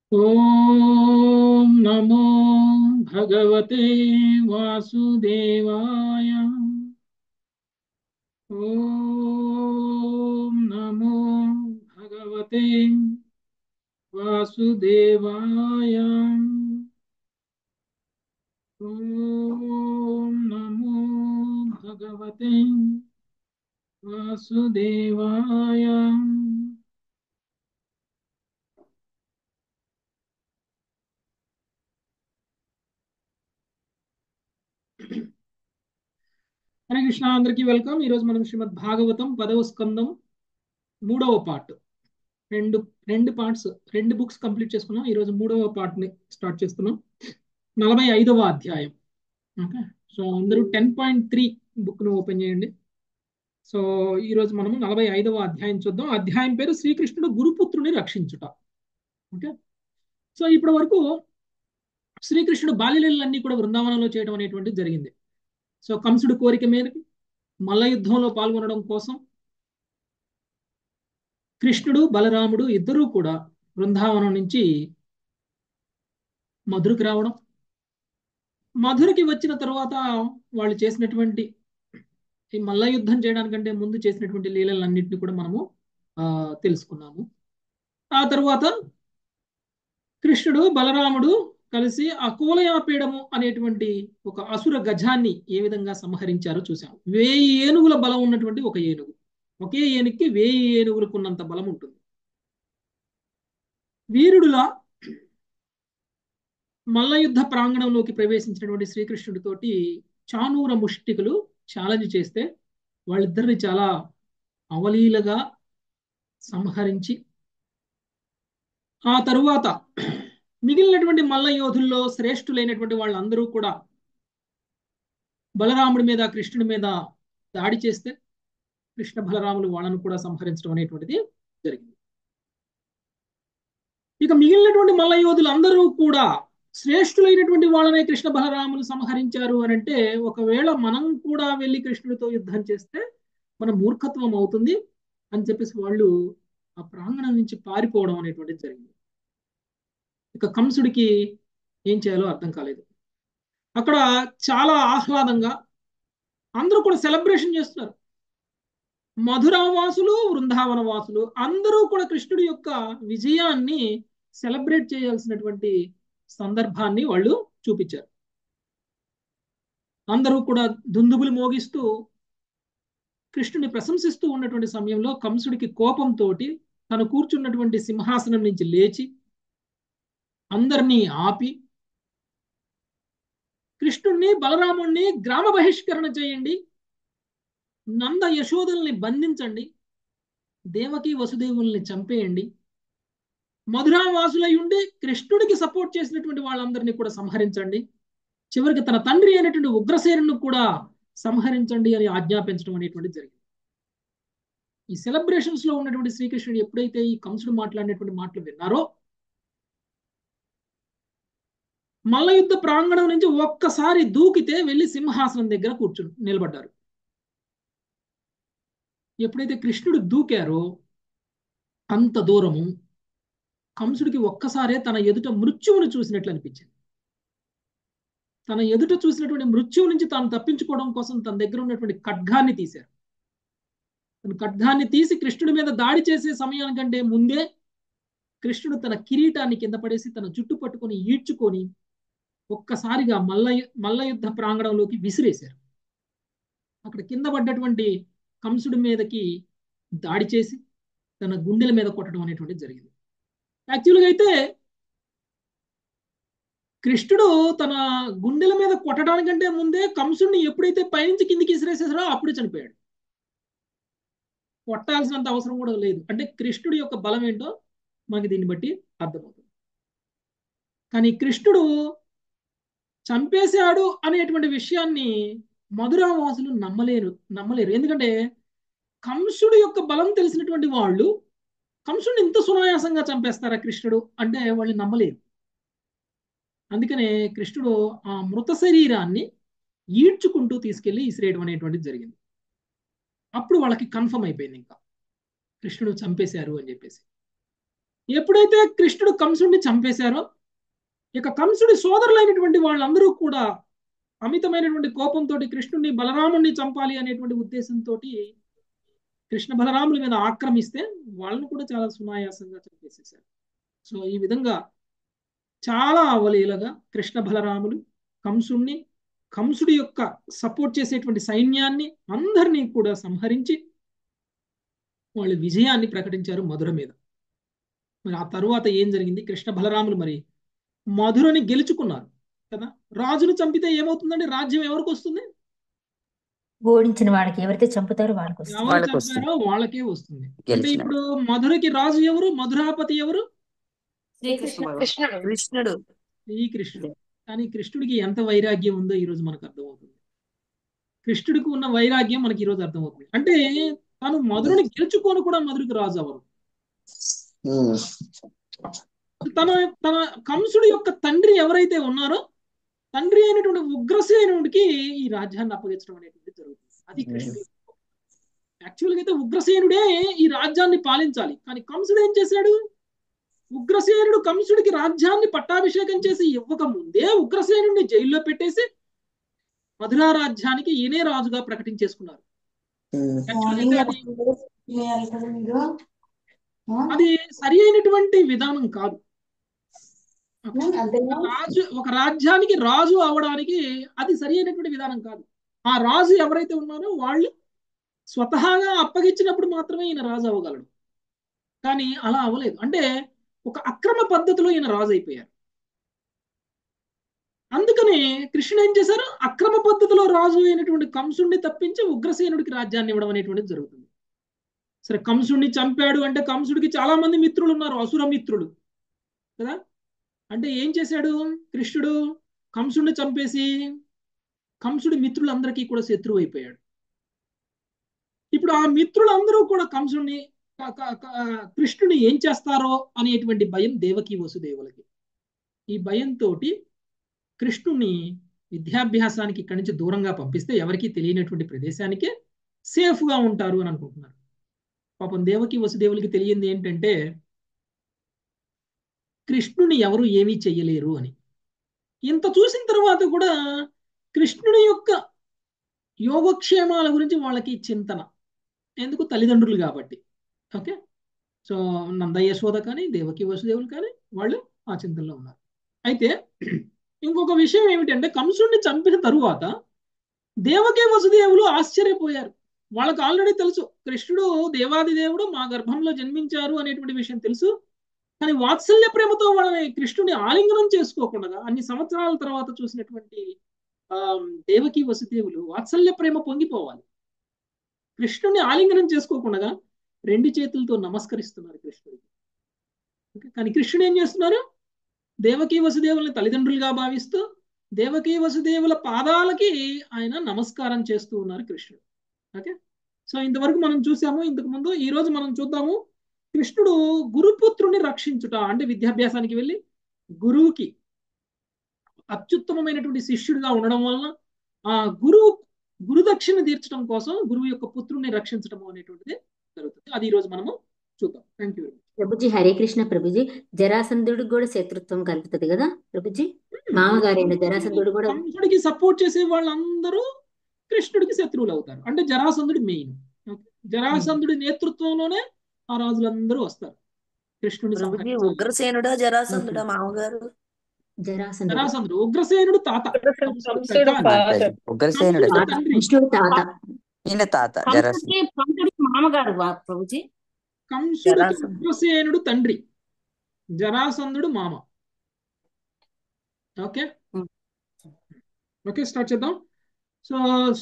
ॐ नमो भगवते वासुदेवाय ॐ नमो भगवते वासुदेवाय ॐ नमो भगवते वासुदेवाय హరే కృష్ణ అందరికీ వెల్కమ్ ఈరోజు మనం శ్రీమద్ భాగవతం పదవ స్కందం మూడవ పార్ట్ రెండు రెండు పార్ట్స్ రెండు బుక్స్ కంప్లీట్ చేసుకున్నాం ఈరోజు మూడవ పార్ట్ ని స్టార్ట్ చేస్తున్నాం నలభై ఐదవ అధ్యాయం ఓకే సో అందరూ టెన్ పాయింట్ త్రీ బుక్ ను ఓపెన్ చేయండి సో ఈరోజు మనము నలభై ఐదవ అధ్యాయం చూద్దాం అధ్యాయం పేరు శ్రీకృష్ణుడు గురుపుత్రుని రక్షించుట ఓకే సో ఇప్పటి వరకు శ్రీకృష్ణుడు బాల్యలీలన్నీ కూడా బృందావనంలో చేయడం అనేటువంటిది జరిగింది సో కంసుడు కోరిక మేరకు మల్ల యుద్ధంలో పాల్గొనడం కోసం కృష్ణుడు బలరాముడు ఇద్దరూ కూడా బృందావనం నుంచి మధురకు రావడం మధురకి వచ్చిన తర్వాత వాళ్ళు చేసినటువంటి ఈ మల్ల యుద్ధం చేయడానికంటే ముందు చేసినటువంటి లీలలన్నింటినీ కూడా మనము ఆ తెలుసుకున్నాము ఆ తర్వాత కృష్ణుడు బలరాముడు కలిసి అకోలయాపీడము అనేటువంటి ఒక అసుర గజాన్ని ఏ విధంగా సంహరించారో చూసాం వేయి ఏనుగుల బలం ఉన్నటువంటి ఒక ఏనుగు ఒకే ఏనుగుకి వేయి ఏనుగులకు ఉన్నంత బలం ఉంటుంది వీరుడులా మల్ల యుద్ధ ప్రాంగణంలోకి ప్రవేశించినటువంటి శ్రీకృష్ణుడితోటి చానూర ముష్టికులు ఛాలెంజ్ చేస్తే వాళ్ళిద్దరిని చాలా అవలీలగా సంహరించి ఆ తరువాత మిగిలినటువంటి మల్ల యోధుల్లో శ్రేష్ఠులైనటువంటి వాళ్ళందరూ కూడా బలరాముడి మీద కృష్ణుడి మీద దాడి చేస్తే కృష్ణ బలరాములు వాళ్ళను కూడా సంహరించడం అనేటువంటిది జరిగింది ఇక మిగిలినటువంటి మల్ల యోధులు అందరూ కూడా శ్రేష్ఠులైనటువంటి వాళ్ళనే కృష్ణ బలరాములు సంహరించారు అని అంటే ఒకవేళ మనం కూడా వెళ్ళి కృష్ణుడితో యుద్ధం చేస్తే మన మూర్ఖత్వం అవుతుంది అని చెప్పేసి వాళ్ళు ఆ ప్రాంగణం నుంచి పారిపోవడం అనేటువంటిది జరిగింది ఇక కంసుడికి ఏం చేయాలో అర్థం కాలేదు అక్కడ చాలా ఆహ్లాదంగా అందరూ కూడా సెలబ్రేషన్ చేస్తున్నారు మధురావాసులు వృందావన వాసులు అందరూ కూడా కృష్ణుడి యొక్క విజయాన్ని సెలబ్రేట్ చేయాల్సినటువంటి సందర్భాన్ని వాళ్ళు చూపించారు అందరూ కూడా దుందుబులు మోగిస్తూ కృష్ణుని ప్రశంసిస్తూ ఉన్నటువంటి సమయంలో కంసుడికి కోపంతో తను కూర్చున్నటువంటి సింహాసనం నుంచి లేచి అందరినీ ఆపి కృష్ణుణ్ణి బలరాముణ్ణి గ్రామ బహిష్కరణ చేయండి నంద యశోదల్ని బంధించండి దేవకి వసుదేవుల్ని చంపేయండి మధురావాసులై ఉండి కృష్ణుడికి సపోర్ట్ చేసినటువంటి వాళ్ళందరినీ కూడా సంహరించండి చివరికి తన తండ్రి అయినటువంటి ఉగ్రసేనును కూడా సంహరించండి అని ఆజ్ఞాపించడం అనేటువంటి జరిగింది ఈ సెలబ్రేషన్స్ లో ఉన్నటువంటి శ్రీకృష్ణుడు ఎప్పుడైతే ఈ కంసుడు మాట్లాడినటువంటి మాటలు విన్నారో మల్ల యుద్ధ ప్రాంగణం నుంచి ఒక్కసారి దూకితే వెళ్ళి సింహాసనం దగ్గర కూర్చుని నిలబడ్డారు ఎప్పుడైతే కృష్ణుడు దూకారో అంత దూరము కంసుడికి ఒక్కసారే తన ఎదుట మృత్యువును చూసినట్లు అనిపించింది తన ఎదుట చూసినటువంటి మృత్యువు నుంచి తాను తప్పించుకోవడం కోసం తన దగ్గర ఉన్నటువంటి ఖడ్గాన్ని తీశారు తన ఖడ్గాన్ని తీసి కృష్ణుడి మీద దాడి చేసే సమయానికంటే ముందే కృష్ణుడు తన కిరీటాన్ని కింద పడేసి తన జుట్టు పట్టుకొని ఈడ్చుకొని ఒక్కసారిగా మల్ల మల్ల యుద్ధ ప్రాంగణంలోకి విసిరేశారు అక్కడ కింద పడ్డటువంటి కంసుడి మీదకి దాడి చేసి తన గుండెల మీద కొట్టడం అనేటువంటిది జరిగింది యాక్చువల్గా అయితే కృష్ణుడు తన గుండెల మీద కొట్టడానికంటే ముందే కంసుడిని ఎప్పుడైతే పైనుంచి కిందికి విసిరేసేసారో అప్పుడే చనిపోయాడు కొట్టాల్సినంత అవసరం కూడా లేదు అంటే కృష్ణుడి యొక్క బలం ఏంటో మనకి దీన్ని బట్టి అర్థమవుతుంది కానీ కృష్ణుడు చంపేశాడు అనేటువంటి విషయాన్ని మధురావాసులు నమ్మలేరు నమ్మలేరు ఎందుకంటే కంసుడు యొక్క బలం తెలిసినటువంటి వాళ్ళు కంసుడిని ఇంత సునాయాసంగా చంపేస్తారా కృష్ణుడు అంటే వాళ్ళు నమ్మలేరు అందుకనే కృష్ణుడు ఆ మృత శరీరాన్ని ఈడ్చుకుంటూ తీసుకెళ్లి ఇసిరేయడం అనేటువంటిది జరిగింది అప్పుడు వాళ్ళకి కన్ఫర్మ్ అయిపోయింది ఇంకా కృష్ణుడు చంపేశారు అని చెప్పేసి ఎప్పుడైతే కృష్ణుడు కంసుడిని చంపేశారో ఇక కంసుడి సోదరులైనటువంటి వాళ్ళందరూ కూడా అమితమైనటువంటి కోపంతో కృష్ణుడిని బలరాముడిని చంపాలి అనేటువంటి ఉద్దేశంతో కృష్ణ బలరాముల మీద ఆక్రమిస్తే వాళ్ళను కూడా చాలా సునాయాసంగా చంపేసేశారు సో ఈ విధంగా చాలా అవలీలగా కృష్ణ బలరాములు కంసుణ్ణి కంసుడి యొక్క సపోర్ట్ చేసేటువంటి సైన్యాన్ని అందరినీ కూడా సంహరించి వాళ్ళు విజయాన్ని ప్రకటించారు మధుర మీద మరి ఆ తరువాత ఏం జరిగింది కృష్ణ బలరాములు మరి మధురని గెలుచుకున్నారు కదా రాజును చంపితే ఏమవుతుందండి రాజ్యం ఎవరికి వస్తుంది ఓడించిన వాడికి ఎవరైతే చంపుతారో వాళ్ళకి వస్తుంది ఎవరు వాళ్ళకి వస్తుంది. చంపారో వాళ్ళకే వస్తుంది అంటే గెలిచిన ఇప్పుడు మధురకి రాజు ఎవరు మధురాపతి ఎవరు కృష్ణుడు కృష్ణుడు ఈ కృష్ణుడు కానీ కృష్ణుడికి ఎంత వైరాగ్యం ఉందో ఈ రోజు మనకు అర్థమవుతుంది కృష్ణుడికి ఉన్న వైరాగ్యం మనకి ఈ రోజు అర్థమవుతుంది అంటే తాను మధురని గెలుచుకొని కూడా మధురికి రాజు అవరు ఉమ్. తన తన కంసుడి యొక్క తండ్రి ఎవరైతే ఉన్నారో తండ్రి అయినటువంటి ఉగ్రసేనుడికి ఈ రాజ్యాన్ని అప్పగించడం అనేటువంటి జరుగుతుంది అది కృష్ణుడి యాక్చువల్గా అయితే ఉగ్రసేనుడే ఈ రాజ్యాన్ని పాలించాలి కానీ కంసుడు ఏం చేశాడు ఉగ్రసేనుడు కంసుడికి రాజ్యాన్ని పట్టాభిషేకం చేసి ఇవ్వక ముందే ఉగ్రసేనుడిని జైల్లో పెట్టేసి మధురా రాజ్యానికి ఈయనే రాజుగా ప్రకటించేసుకున్నారు ఉమ్. యాక్చువల్గా అది అది సరి అయినటువంటి విధానం కాదు ఒక రాజు ఒక రాజ్యానికి రాజు అవడానికి అది సరి అయినటువంటి విధానం కాదు ఆ రాజు ఎవరైతే ఉన్నారో వాళ్ళు స్వతహాగా అప్పగించినప్పుడు మాత్రమే ఈయన రాజు అవ్వగలడు కానీ అలా అవ్వలేదు అంటే ఒక అక్రమ పద్ధతిలో ఈయన రాజు అయిపోయారు అందుకని కృష్ణుడు ఏం చేశారు అక్రమ పద్ధతిలో రాజు అయినటువంటి కంసుడిని తప్పించి ఉగ్రసేనుడికి రాజ్యాన్ని ఇవ్వడం అనేటువంటిది జరుగుతుంది సరే కంసుడిని చంపాడు అంటే కంసుడికి చాలా మంది మిత్రులు ఉన్నారు అసుర మిత్రులు కదా అంటే ఏం చేశాడు కృష్ణుడు కంసుడిని చంపేసి కంసుడి మిత్రులందరికీ కూడా శత్రువు అయిపోయాడు ఇప్పుడు ఆ మిత్రులందరూ కూడా కంసుడిని క- క- క- కృష్ణుని ఏం చేస్తారో అనేటువంటి భయం దేవకి వసుదేవులకి ఈ భయంతో కృష్ణుని విద్యాభ్యాసానికి ఇక్కడి నుంచి దూరంగా పంపిస్తే ఎవరికీ తెలియనటువంటి ప్రదేశానికే సేఫ్ గా ఉంటారు అని అనుకుంటున్నారు పాపం దేవకి వసుదేవులకి తెలియంది ఏంటంటే కృష్ణుని ఎవరు ఏమీ చెయ్యలేరు అని ఇంత చూసిన తర్వాత కూడా కృష్ణుని యొక్క యోగక్షేమాల గురించి వాళ్ళకి చింతన ఎందుకు తల్లిదండ్రులు కాబట్టి ఓకే సో నంద యశోద కానీ దేవకి వసుదేవులు కానీ వాళ్ళు ఆ చింతనలో ఉన్నారు అయితే ఇంకొక విషయం ఏమిటంటే కంసుడిని చంపిన తరువాత దేవకి వసుదేవులు ఆశ్చర్యపోయారు వాళ్ళకి ఆల్రెడీ తెలుసు కృష్ణుడు దేవాది దేవుడు మా గర్భంలో జన్మించారు అనేటువంటి విషయం తెలుసు కానీ వాత్సల్య ప్రేమతో వాళ్ళని కృష్ణుని ఆలింగనం చేసుకోకుండా అన్ని సంవత్సరాల తర్వాత చూసినటువంటి ఆ దేవకి వసుదేవులు వాత్సల్య ప్రేమ పొంగిపోవాలి కృష్ణుని ఆలింగనం చేసుకోకుండా రెండు చేతులతో నమస్కరిస్తున్నారు కృష్ణుడికి ఓకే? కానీ కృష్ణుడు ఏం చేస్తున్నారు దేవకీ వసుదేవుల్ని తల్లిదండ్రులుగా భావిస్తూ దేవకీ వసుదేవుల పాదాలకి ఆయన నమస్కారం చేస్తూ ఉన్నారు కృష్ణుడు ఓకే సో ఇంతవరకు మనం చూసాము ఇంతకు ముందు ఈ రోజు మనం చూద్దాము కృష్ణుడు గురుపుత్రుని రక్షించుట అంటే విద్యాభ్యాసానికి వెళ్ళి గురువుకి అత్యుత్తమమైనటువంటి శిష్యుడిగా ఉండడం వలన ఆ గురువు గురుదక్షిణ తీర్చడం కోసం గురువు యొక్క పుత్రుని రక్షించడం అనేటువంటిది జరుగుతుంది అది ఈ రోజు మనము చూద్దాం థ్యాంక్ యూ ప్రభుజీ హరే కృష్ణ ప్రభుజీ జరాసంధుడికి కూడా శత్రుత్వం కలుగుతుంది కదా ప్రభుజీ మామగారైన జరాసంధుడు కూడా కంసుడికి సపోర్ట్ చేసే వాళ్ళందరూ కృష్ణుడికి శత్రువులు అవుతారు అంటే జరాసంధుడు మెయిన్ జరాసంధుడి నేతృత్వంలోనే ఆ రాజులందరూ వస్తారు కృష్ణుడిని ప్రభుజీ సంహరించాలి. ఉగ్రసేనుడా జరాసంధుడా మామగారు జరాసంధుడు జరాసంధుడు ఉగ్రసేనుడు తాత కంసుడు కంసుడు పెద్ద ఆయన. ఫాదర్ ఉగ్రసేనుడు కంసుడు తాత తండ్రి కృష్ణుడు తాత ఈయన తాత జరాసంధుడు కంసుడికి పంతుడికి మామగారు వా- ప్రభుజీ కంసుడికి జరాసంధుడు. ఉగ్రసేనుడు తండ్రి జరాసంధుడు మామ ఓకే Hmm. ఓకే స్టార్ట్ చేద్దాం సో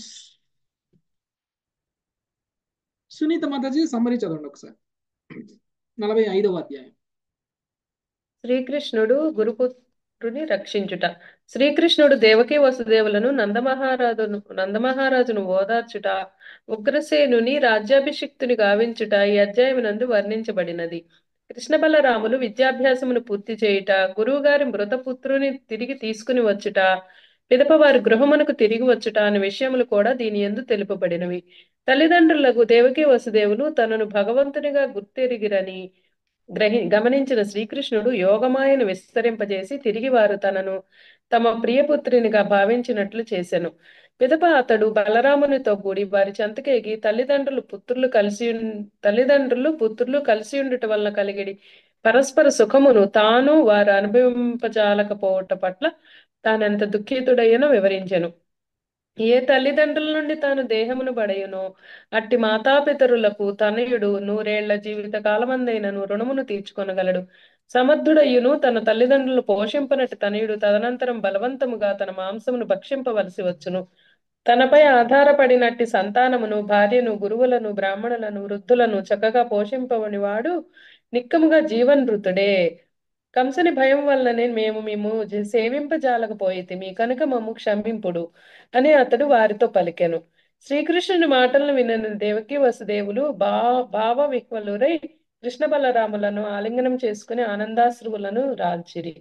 సునీత మాతాజీ సమ్మరీ చదవండి ఒకసారి నలభై ఐదవ అధ్యాయం శ్రీకృష్ణుడు గురుపుత్రుని రక్షించుట శ్రీకృష్ణుడు దేవకీ వసుదేవులను నందమహారాజును నందమహారాజును ఓదార్చుట ఉగ్రసేనుని రాజ్యాభిషిక్తుని గావించుట ఈ అధ్యాయమునందు వర్ణించబడినది కృష్ణ బలరాములు విద్యాభ్యాసమును పూర్తి చేయుట గురువుగారి మృతపుత్రుని తిరిగి తీసుకుని వచ్చుట పిదప వారి గృహమునకు తిరిగి వచ్చుట అనే విషయములు కూడా దీని యందు తెలుపబడినవి తల్లిదండ్రులకు దేవకీ వసుదేవులు తనను భగవంతునిగా గుర్తెరిగిరని గ్రహి గమనించిన శ్రీకృష్ణుడు యోగమాయను విస్తరింపజేసి తిరిగి వారు తనను తమ ప్రియపుత్రినిగా భావించినట్లు చేసెను పిదప అతడు బలరామునితో కూడి వారి చెంతకేగి తల్లిదండ్రులు పుత్రులు కలిసి ఉన్- తల్లిదండ్రులు పుత్రులు కలిసి ఉండుట వలన కలిగిడి పరస్పర సుఖమును తాను వారు అనుభవింపజాలకపోవట పట్ల తానెంత దుఃఖితుడయ్యనో వివరించెను ఏ తల్లిదండ్రుల నుండి తాను దేహమును బడయునో అట్టి మాతాపితరులకు తనయుడు నూరేళ్ల జీవిత కాలమందైనను రుణమును తీర్చుకొనగలడు సమర్థుడయ్యును తన తల్లిదండ్రులు పోషింపనట్టి తనయుడు తదనంతరం బలవంతముగా తన మాంసమును భక్షింపవలసి వచ్చును తనపై ఆధారపడినట్టి సంతానమును భార్యను గురువులను బ్రాహ్మణులను వృద్ధులను చక్కగా పోషింపవని వాడు నిక్కముగా జీవన్మృతుడే కంసని భయం వల్లనే మేము మేము జ- సేవింపజాలకపోయితిమి కనుక మమ్ము క్షమింపుడు అని అతడు వారితో పలికెను శ్రీకృష్ణుని మాటలను విన్న దేవకి వసుదేవులు బా భావ విహ్వలురై కృష్ణ బలరాములను ఆలింగనం చేసుకుని ఆనందాశ్రువులను రాల్చిరి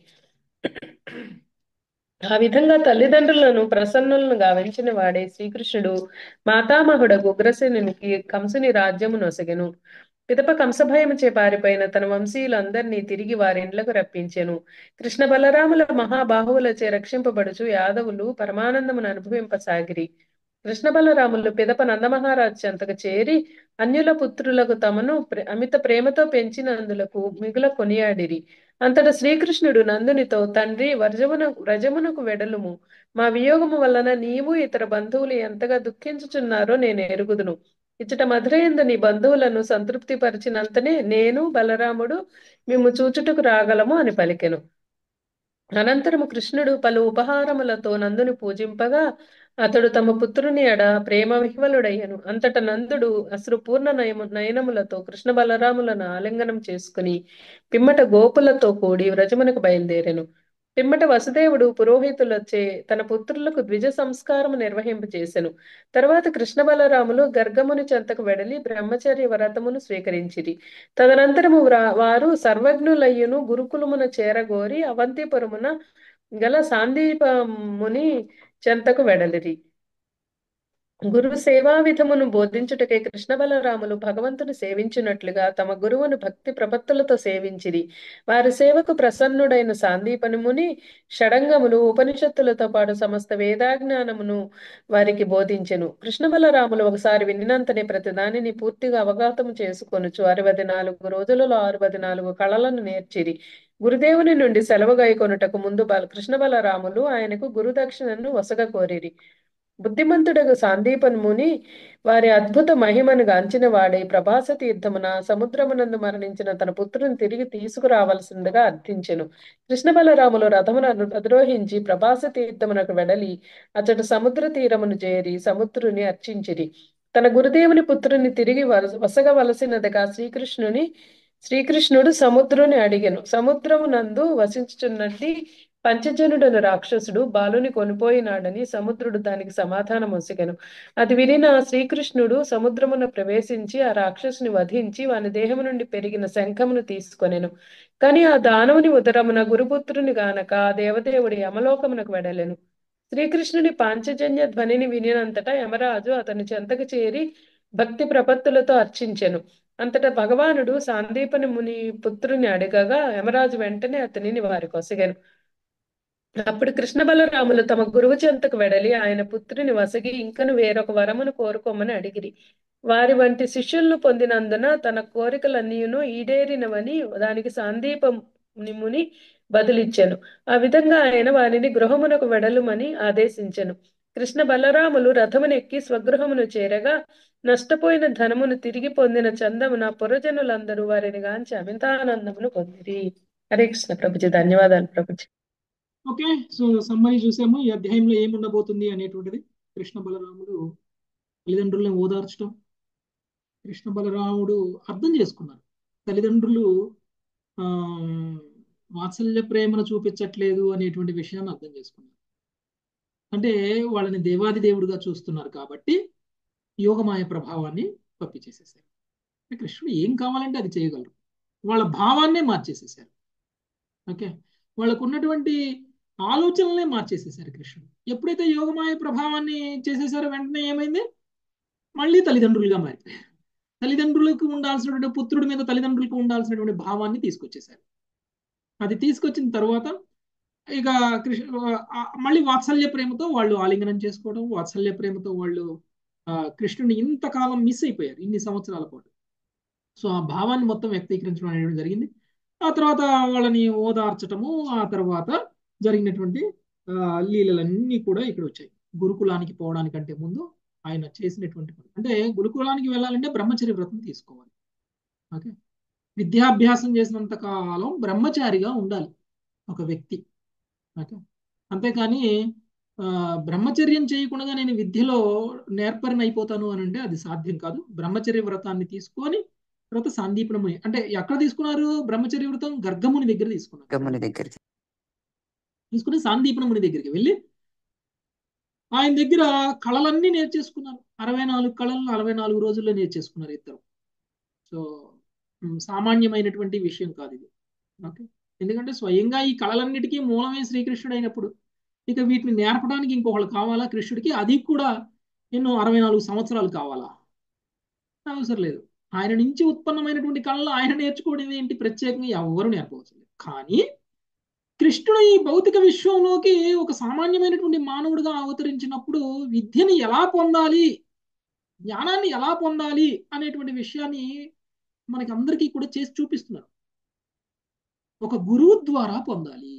ఆ విధంగా తల్లిదండ్రులను ప్రసన్నులను గావించిన వాడే శ్రీకృష్ణుడు మాతామహుడగు ఉగ్రసేనునికి కంసుని రాజ్యము నొసగెను పిదప కంసభయముచే పారిపోయిన తన వంశీయులందరినీ తిరిగి వారిండ్లకు రప్పించెను కృష్ణ బలరాముల మహాబాహువులచే రక్షింపబడుచు యాదవులు పరమానందమును అనుభవింపసాగిరి కృష్ణ బలరాములు పిదప నందమహారాజు చెంతకు చేరి అన్యుల పుత్రులకు తమను ప్ర- అమిత ప్రేమతో పెంచినందులకు మిగుల కొనియాడిరి అంతట శ్రీకృష్ణుడు నందునితో తండ్రి వర్జమున వ్రజమునకు వెడలుము మా వియోగము వలన నీవు ఇతర బంధువులు ఎంతగా దుఃఖించుచున్నారో నేను ఎరుగుదును ఇచ్చట మధురయందు నీ బంధువులను సంతృప్తి పరిచినంతనే నేను బలరాముడు మేము చూచుటకు రాగలము అని పలికెను అనంతరము కృష్ణుడు పలు ఉపహారములతో నందుని పూజింపగా అతడు తమ పుత్రుని ఎడ ప్రేమ విహ్వలుడయ్యను అంతట నందుడు అశ్రుపూర్ణ నయము నయనములతో కృష్ణ బలరాములను ఆలింగనం చేసుకుని పిమ్మట గోపులతో కూడి వ్రజమునకు బయలుదేరెను పిమ్మట వసుదేవుడు పురోహితులచే తన పుత్రులకు ద్విజ సంస్కారము నిర్వహింపచేసెను తర్వాత కృష్ణ బలరాములు గర్గముని చెంతకు వెడలి బ్రహ్మచర్య వ్రతమును స్వీకరించిరి తదనంతరము వ్రా- వారు సర్వజ్ఞులయ్యును గురుకులమున చేరగోరి అవంతిపురమున గల సాందీపముని చెంతకు వెడలిరి గురు సేవా విధమును బోధించుటకై కృష్ణ బలరాములు భగవంతుని సేవించినట్లుగా తమ గురువును భక్తి ప్రపత్తులతో సేవించిరి వారి సేవకు ప్రసన్నుడైన సాందీపని ముని షడంగములు ఉపనిషత్తులతో పాటు సమస్త వేదాజ్ఞానమును వారికి బోధించెను కృష్ణ బలరాములు ఒకసారి వినినంతనే ప్రతి దానిని పూర్తిగా అవగాతము చేసుకొనుచు అరవై నాలుగు రోజులలో అరవై నాలుగు కళలను నేర్చిరి గురుదేవుని నుండి సెలవు గైకొనుటకు ముందు బల కృష్ణ బలరాములు ఆయనకు గురుదక్షిణను వసగ కోరిరి బుద్ధిమంతుడగు సాందీపన్ ముని వారి అద్భుత మహిమను గాంచిన వాడై ప్రభాస తీర్థమున సముద్రమునందు మరణించిన తన పుత్రుని తిరిగి తీసుకురావలసిందిగా అర్థించెను కృష్ణ బలరాములు రథమును అధిరోహించి ప్రభాస తీర్థమునకు వెడలి అచట సముద్ర తీరమును చేరి సముద్రుని అర్చించిరి తన గురుదేవుని పుత్రుని తిరిగి వరస వసగవలసినదిగా శ్రీకృష్ణుని శ్రీకృష్ణుడు సముద్రుని అడిగెను సముద్రమునందు వసించుచున్నట్టి పంచజనుడను రాక్షసుడు బాలుని కొనిపోయినాడని సముద్రుడు దానికి సమాధానం ఒసగెను అది వినిన శ్రీకృష్ణుడు సముద్రమున ప్రవేశించి ఆ రాక్షసుని వధించి వాని దేహము నుండి పెరిగిన శంఖమును తీసుకొనెను కాని ఆ దానవుని ఉదరమున గురుపుత్రుని గానక ఆ దేవదేవుడి యమలోకమునకు వెడలెను శ్రీకృష్ణుని పాంచజన్య ధ్వనిని వినినంతటా యమరాజు అతని చెంతకు చేరి భక్తి ప్రపత్తులతో అర్చించెను అంతటా భగవానుడు సాందీపని ముని పుత్రుని అడగగా యమరాజు వెంటనే అతనిని వారి కొసగెను అప్పుడు కృష్ణ బలరాములు తమ గురువు చెంతకు వెడలి ఆయన పుత్రుని వసగి ఇంకను వేరొక వరమును కోరుకోమని అడిగిరి వారి వంటి శిష్యులను పొందినందున తన కోరికలన్నీయును ఈడేరినవని దానికి సాందీపని ముని బదులిచ్చెను ఆ విధంగా ఆయన వారిని గృహమునకు వెడలుమని ఆదేశించెను కృష్ణ బలరాములు రథమునెక్కి స్వగృహమును చేరగా నష్టపోయిన ధనమును తిరిగి పొందిన చందమున పురజనులందరూ వారిని గాంచి అమితానందమును పొందిరి హరే కృష్ణ ప్రభుజీ ధన్యవాదాలు ప్రభుజీ ఓకే సో సమ్మరి చూసాము ఈ అధ్యాయంలో ఏముండబోతుంది అనేటువంటిది కృష్ణ బలరాముడు తల్లిదండ్రులను ఓదార్చడం కృష్ణ బలరాముడు అర్థం చేసుకున్నారు తల్లిదండ్రులు ఆ వాత్సల్య ప్రేమను చూపించట్లేదు అనేటువంటి విషయాన్ని అర్థం చేసుకున్నారు అంటే వాళ్ళని దేవాది దేవుడిగా చూస్తున్నారు కాబట్టి యోగమాయ ప్రభావాన్ని పంపించేసేసారు కృష్ణుడు ఏం కావాలంటే అది చేయగలరు వాళ్ళ భావాన్నే మార్చేసేసారు ఓకే వాళ్ళకు ఉన్నటువంటి ఆలోచనలనే మార్చేసేసారు కృష్ణుడు ఎప్పుడైతే యోగమాయ ప్రభావాన్ని చేసేసారో వెంటనే ఏమైంది మళ్ళీ తల్లిదండ్రులుగా మారిపోయారు తల్లిదండ్రులకు ఉండాల్సినటువంటి పుత్రుడి మీద తల్లిదండ్రులకు ఉండాల్సినటువంటి భావాన్ని తీసుకొచ్చేశారు అది తీసుకొచ్చిన తర్వాత ఇక కృష్ణ ఆ, మళ్ళీ వాత్సల్య ప్రేమతో వాళ్ళు ఆలింగనం చేసుకోవడం వాత్సల్య ప్రేమతో వాళ్ళు ఆ, కృష్ణుని ఇంతకాలం మిస్ అయిపోయారు ఇన్ని సంవత్సరాల పాటు సో ఆ భావాన్ని మొత్తం వ్యక్తీకరించడం అనేది జరిగింది ఆ తర్వాత వాళ్ళని ఓదార్చటము ఆ తర్వాత జరిగినటువంటి ఆ, లీలలన్నీ కూడా ఇక్కడ వచ్చాయి గురుకులానికి పోవడానికంటే ముందు ఆయన చేసినటువంటి పని అంటే గురుకులానికి వెళ్ళాలంటే బ్రహ్మచర్య వ్రతం తీసుకోవాలి ఓకే విద్యాభ్యాసం చేసినంత కాలం బ్రహ్మచారిగా ఉండాలి ఒక వ్యక్తి ఓకే అంతేకాని ఆ, బ్రహ్మచర్యం చేయకుండా నేను విద్యలో నేర్పరిని అయిపోతాను అని అంటే అది సాధ్యం కాదు బ్రహ్మచర్య వ్రతాన్ని తీసుకొని తర్వాత సాందీపనముని అంటే ఎక్కడ తీసుకున్నారు బ్రహ్మచర్య వ్రతం గర్గముని దగ్గర తీసుకున్నారు గమ్ముని దగ్గరికి తీసుకుని సాందీపనముని దగ్గరికి వెళ్ళి ఆయన దగ్గర కళలన్నీ నేర్చేసుకున్నారు అరవై నాలుగు కళలను అరవై నాలుగు రోజుల్లో నేర్చేసుకున్నారు ఇద్దరు సో ఉమ్, సామాన్యమైనటువంటి విషయం కాదు ఇది ఓకే ఎందుకంటే స్వయంగా ఈ కళలన్నిటికీ మూలమే శ్రీకృష్ణుడు అయినప్పుడు ఇక వీటిని నేర్పడానికి ఇంకొకళ్ళు కావాలా కృష్ణుడికి అది కూడా ఎన్నో అరవై నాలుగు సంవత్సరాలు కావాలా అవసరం లేదు ఆయన నుంచి ఉత్పన్నమైనటువంటి కళలు ఆయన నేర్చుకోవడం ఏంటి ప్రత్యేకంగా ఎవరు నేర్పవచ్చు కానీ కృష్ణుడు ఈ భౌతిక విశ్వంలోకి ఒక సామాన్యమైనటువంటి మానవుడిగా అవతరించినప్పుడు విద్యని ఎలా పొందాలి జ్ఞానాన్ని ఎలా పొందాలి అనేటువంటి విషయాన్ని మనకి అందరికీ కూడా చేసి చూపిస్తున్నారు ఒక గురువు ద్వారా పొందాలి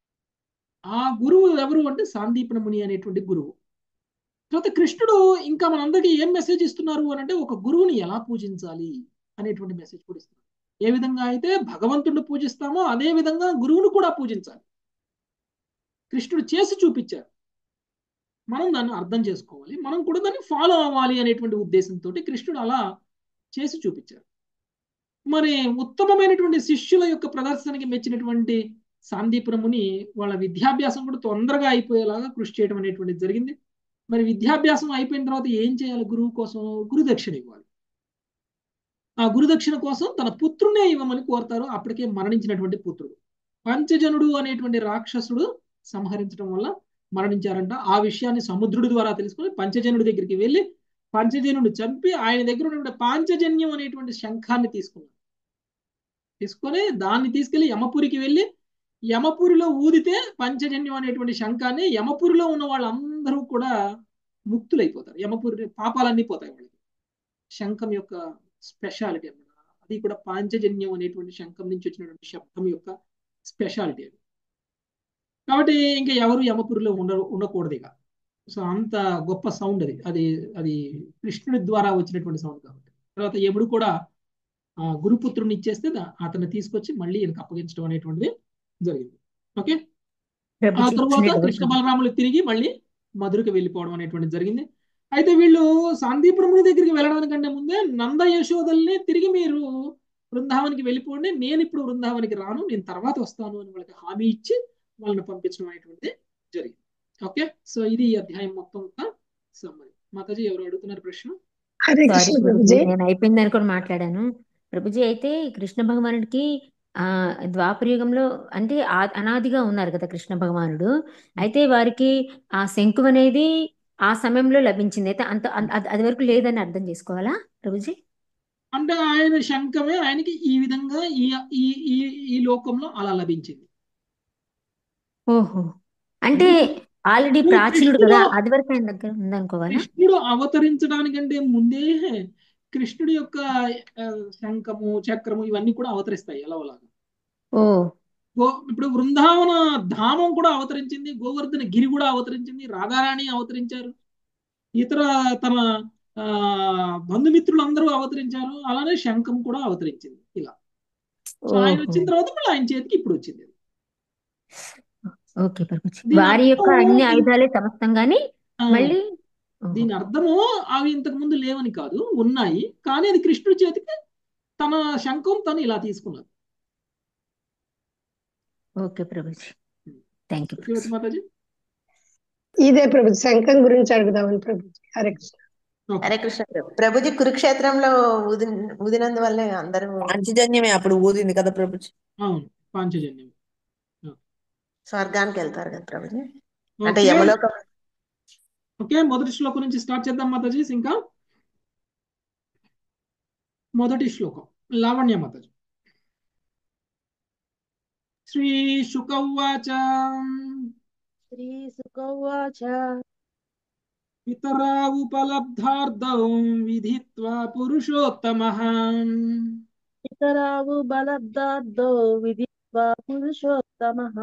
ఆ గురువు ఎవరు అంటే సాందీపన ముని అనేటువంటి గురువు తర్వాత కృష్ణుడు ఇంకా మనందరికీ ఏం మెసేజ్ ఇస్తున్నారు అని అంటే ఒక గురువుని ఎలా పూజించాలి అనేటువంటి మెసేజ్ కూడా ఇస్తున్నారు ఏ విధంగా అయితే భగవంతుడిని పూజిస్తామో అదే విధంగా గురువును కూడా పూజించాలి కృష్ణుడు చేసి చూపించారు మనం దాన్ని అర్థం చేసుకోవాలి మనం కూడా దాన్ని ఫాలో అవ్వాలి అనేటువంటి ఉద్దేశంతో కృష్ణుడు అలా చేసి చూపించారు మరి ఉత్తమమైనటువంటి శిష్యుల యొక్క ప్రదర్శనకి మెచ్చినటువంటి సాందీపురముని వాళ్ళ విద్యాభ్యాసం కూడా తొందరగా అయిపోయేలాగా కృషి చేయడం అనేటువంటిది జరిగింది మరి విద్యాభ్యాసం అయిపోయిన తర్వాత ఏం చేయాలి గురువు కోసం గురుదక్షిణ ఇవ్వాలి ఆ గురుదక్షిణ కోసం తన పుత్రునే ఇవ్వమని కోరతారు అప్పటికే మరణించినటువంటి పుత్రుడు పంచజనుడు అనేటువంటి రాక్షసుడు సంహరించడం వల్ల మరణించారంట ఆ విషయాన్ని సముద్రుడి ద్వారా తెలుసుకొని పంచజనుడి దగ్గరికి వెళ్ళి పంచజనుడు చంపి ఆయన దగ్గర ఉన్నటువంటి పాంచజన్యం అనేటువంటి శంఖాన్ని తీసుకున్నారు తీసుకొని దాన్ని తీసుకెళ్లి యమపురికి వెళ్ళి యమపురిలో ఊదితే పంచజన్యం అనేటువంటి శంఖాన్ని యమపురిలో ఉన్న వాళ్ళందరూ కూడా ముక్తులైపోతారు యమపురి పాపాలన్నీ పోతాయి వాళ్ళకి శంఖం యొక్క స్పెషాలిటీ అన్నమాట అది కూడా పాంచజన్యం అనేటువంటి శంఖం నుంచి వచ్చినటువంటి శబ్దం యొక్క స్పెషాలిటీ అది కాబట్టి ఇంకా ఎవరు యమపురిలో ఉండ ఉండకూడదు ఇక సో అంత గొప్ప సౌండ్ అది అది అది కృష్ణుడి ద్వారా వచ్చినటువంటి సౌండ్ కాబట్టి తర్వాత యముడు కూడా ఆ, గురుపుత్రుని ఇచ్చేస్తే దా- అతన్ని తీసుకొచ్చి మళ్ళీ ఈయనకు అప్పగించడం అనేటువంటిది జరిగింది ఓకే ఆ ప్రభుజీ తర్వాత చిన్న డౌట్ కృష్ణ బలరాములు తిరిగి మళ్ళీ మధురకు వెళ్ళిపోవడం అనేటువంటిది జరిగింది అయితే వీళ్ళు సాందీపురముని దగ్గరికి వెళ్ళడానికంటే ముందే నంద యశోదల్ని తిరిగి మీరు బృందావనికి వెళ్ళిపోండి నేను ఇప్పుడు బృందావనికి రాను నేను తర్వాత వస్తాను అని వాళ్ళకి హామీ ఇచ్చి వాళ్ళని పంపించడం అనేటువంటిది జరిగింది ఓకే సో ఇది ఈ అధ్యాయం మొత్తం సమ్మరి మాతాజీ ఎవరు అడుగుతున్నారు ప్రశ్న హరే సారీ కృష్ణ ప్రభుజీ ప్రభుజీ నేను అయిపోయింది అనుకొని మాట్లాడాను ప్రభుజీ అయితే కృష్ణ భగవానుడికి ఆ ద్వాపర యుగంలో అంటే ఆ- అనాదిగా ఉన్నారు కదా కృష్ణ భగవానుడు అయితే వారికి ఆ శంకు అనేది ఆ సమయంలో లభించింది అయితే అంత అం- అది అది వరకు లేదని అర్థం చేసుకోవాలా ప్రభుజీ అంటే ఆయన శంఖమే ఆయనకి ఈ విధంగా ఈ ఈ ఈ ఈ లోకంలో అలా లభించింది ఓహో అంటే ఎందుకంటే ఆల్రెడీ ఇప్పుడు ప్రాచీనుడు కృష్ణుడు కదా అది వరకు ఆయన దగ్గర ఉందనుకోవాలా కృష్ణుడు అవతరించడానికంటే ముందే కృష్ణుడి యొక్క ఆ, శంఖము చక్రము ఇవన్నీ కూడా అవతరిస్తాయి ఎలాగోలాగా ఓ గో ఇప్పుడు బృందావన ధామం కూడా అవతరించింది గోవర్ధన గిరి కూడా అవతరించింది రాధారాణి అవతరించారు ఇతర తన ఆ బంధుమిత్రులు అందరూ అవతరించారు అలానే శంఖం కూడా అవతరించింది ఇలా సో ఆయన ఓహో వచ్చిన తర్వాత మళ్ళీ ఆయన చేతికి ఇప్పుడు వచ్చింది ఓకే ప్రభుజీ దీని వారి యొక్క అర్థము అన్ని ఆయుధాలే సమస్తం గాని ఆ, మళ్ళీ ఓహో దీని అర్థము అవి ఇంతకు ముందు లేవని కాదు ఉన్నాయి కానీ అది కృష్ణుడి చేతికి తన శంఖం తను ఇలా తీసుకున్నారు ఓకే ప్రభుజీ థ్యాంక్ యూ సత్యవతి ప్రభుజీ మాతాజీ ఇదే ప్రభు శంఖం గురించి అడుగుదామని ప్రభుజీ హరే కృష్ణ ఓకే హరే కృష్ణ ప్రభు ప్రభుజీ కురుక్షేత్రంలో ఊది ఊదినందువల్లే అందరూ పాంచజన్యమే అప్పుడు ఊదింది కదా ప్రభుజీ అవును పాంచజన్యం స్వర్గానికి వెళ్తారు కదా ప్రభుజీ అంటే ఓకే యమలోకం ఓకే మొదటి శ్లోకం నుంచి స్టార్ట్ చేద్దాం మాతాజీ ఇంకా మొదటి శ్లోకం లావణ్య మాతాజీ శ్రీ శుకౌవాచ श्रीसुकौवाच పితరా ఉపలబ్ధార్థం విధిత్వా పురుషోత్తమః పితరావు బలబ్దార్థో విధిత్వా పురుషోత్తమః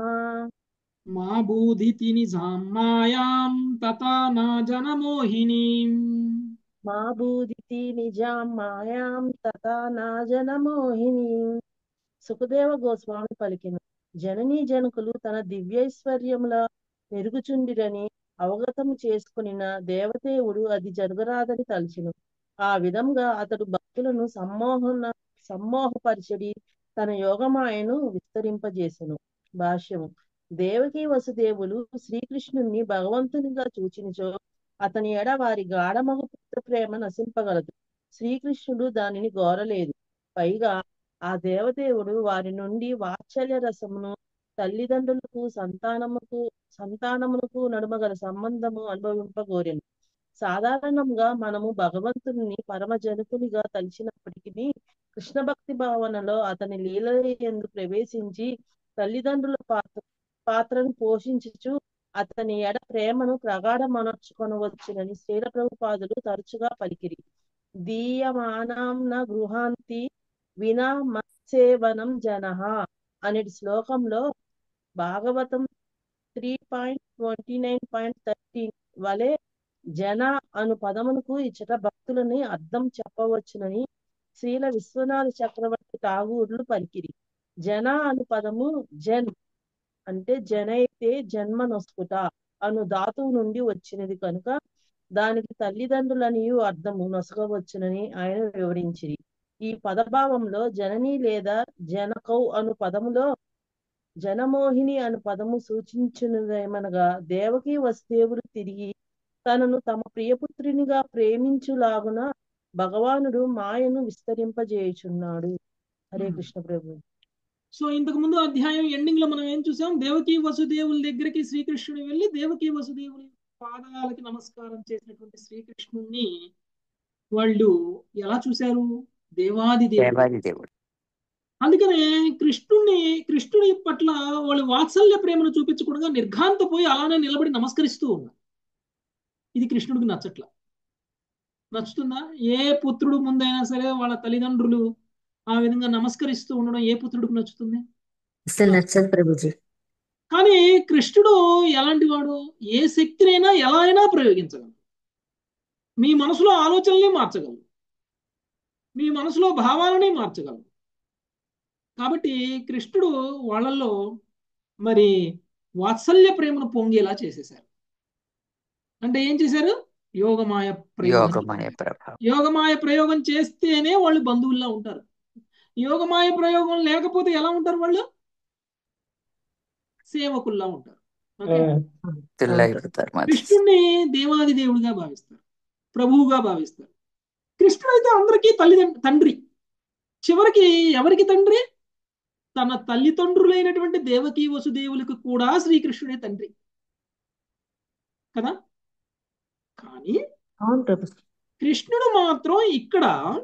మా బూధితి నిజాం మాయాం తథా నా జనమోహినీం మా బూదితి నిజాం మాయాం తథా నా జనమోహిని సుఖదేవ గోస్వామి పలికిన జననీ జనకులు తన దివ్యైశ్వర్యముల మెరుగుచుండిరని అవగతము చేసుకునిన దేవదేవుడు అది జరగరాదని తలచెను ఆ విధంగా అతడు భక్తులను సమ్మోహన సమ్మోహపరిచడి తన యోగమాయను విస్తరింపజేసెను భాష్యము దేవకీ వసుదేవులు శ్రీకృష్ణుణ్ణి భగవంతునిగా చూచినచో అతని ఎడ వారి గాఢమగు పుత్ర ప్రేమ నశింపగలదు శ్రీకృష్ణుడు దానిని గోరలేదు పైగా ఆ దేవదేవుడు వారి నుండి వాత్సల్య రసమును తల్లిదండ్రులకు సంతానముకు సంతానమునకు నడుమగల సంబంధము అనుభవింపగోరెను సాధారణంగా మనము భగవంతుని పరమ జనకునిగా తలిచినప్పటికీ కృష్ణ భక్తి భావనలో అతని లీల ఎందు ప్రవేశించి తల్లిదండ్రుల పాత్ర పాత్రను పోషించుచు అతని ఎడ ప్రేమను ప్రగాఢమనర్చుకొనవచ్చునని శ్రీల ప్రభుపాదులు తరచుగా పలికిరి దీయమానాం న గృహాంతి వినా మత్సేవనం జనః అనేది శ్లోకంలో Bhagavatam three point twenty nine point thirteen వలె జన అను పదమునకు ఇచ్చట భక్తులని అర్థం చెప్పవచ్చునని శ్రీల విశ్వనాథ చక్రవర్తి ఠాగూర్లు పలికిరి జన అను పదము జన్ అంటే జనైతే జన్మ నొసుకుట అను ధాతువు నుండి వచ్చినది కనుక దానికి తల్లిదండ్రులనియు అర్థము నొసగవచ్చునని ఆయన వివరించిరి ఈ పదభావంలో జనని లేదా జనకౌ అను పదములో జనమోహిని అను పదము సూచించినదేమనగా దేవకి వసుదేవులు తిరిగి తనను తమ ప్రియపుత్రునిగా ప్రేమించులాగున భగవానుడు మాయను విస్తరింపజేయుచున్నాడు హరే కృష్ణ ప్రభు సో ఇంతకు ముందు అధ్యాయం ఎండింగ్ లో మనం ఏం చూసాం దేవకీ వసుదేవుల దగ్గరికి శ్రీకృష్ణుడు వెళ్ళి దేవకీ వసుదేవుని పాదాలకి నమస్కారం చేసినటువంటి శ్రీకృష్ణుణ్ణి వాళ్ళు ఎలా చూశారు దేవాది దేవుడు దేవాది దేవుడు అందుకనే కృష్ణుణ్ణి కృష్ణుడి పట్ల వాళ్ళు వాత్సల్య ప్రేమను చూపించకుండా నిర్ఘాంతపోయి అలానే నిలబడి నమస్కరిస్తూ ఉన్నారు ఇది కృష్ణుడికి నచ్చట్ల నచ్చుతుందా ఏ పుత్రుడు ముందైనా సరే వాళ్ళ తల్లిదండ్రులు ఆ విధంగా నమస్కరిస్తూ ఉండడం ఏ పుత్రుడికి నచ్చుతుంది అసలు నచ్చదు ప్రభుజీ కానీ కృష్ణుడు ఎలాంటి వాడు ఏ శక్తినైనా ఎలా అయినా ప్రయోగించగలడు మీ మనసులో ఆలోచనల్ని మార్చగలడు మీ మనసులో భావాలని మార్చగలడు కాబట్టి కృష్ణుడు వాళ్ళల్లో మరి వాత్సల్య ప్రేమను పొంగేలా చేసేశారు అంటే ఏం చేశారు యోగమాయ ప్రయోగం యోగమయ ప్రభావం యోగమాయ ప్రయోగం చేస్తేనే వాళ్ళు బంధువుల్లా ఉంటారు యోగమాయ ప్రయోగం లేకపోతే ఎలా ఉంటారు వాళ్ళు సేవకుల్లా ఉంటారు ఓకే తెల్లగలుగుతారు మాది కృష్ణుడిని దేవాది దేవుడిగా భావిస్తారు ప్రభువుగా భావిస్తారు కృష్ణుడు అయితే అందరికీ తల్లిదండ్రి తండ్రి చివరికి ఎవరికి తండ్రి తన తల్లిదండ్రులైనటువంటి దేవకీ వసుదేవులకు కూడా శ్రీకృష్ణుడే తండ్రి కదా కానీ అవును ప్రభుజీ కృష్ణుడు మాత్రం ఇక్కడ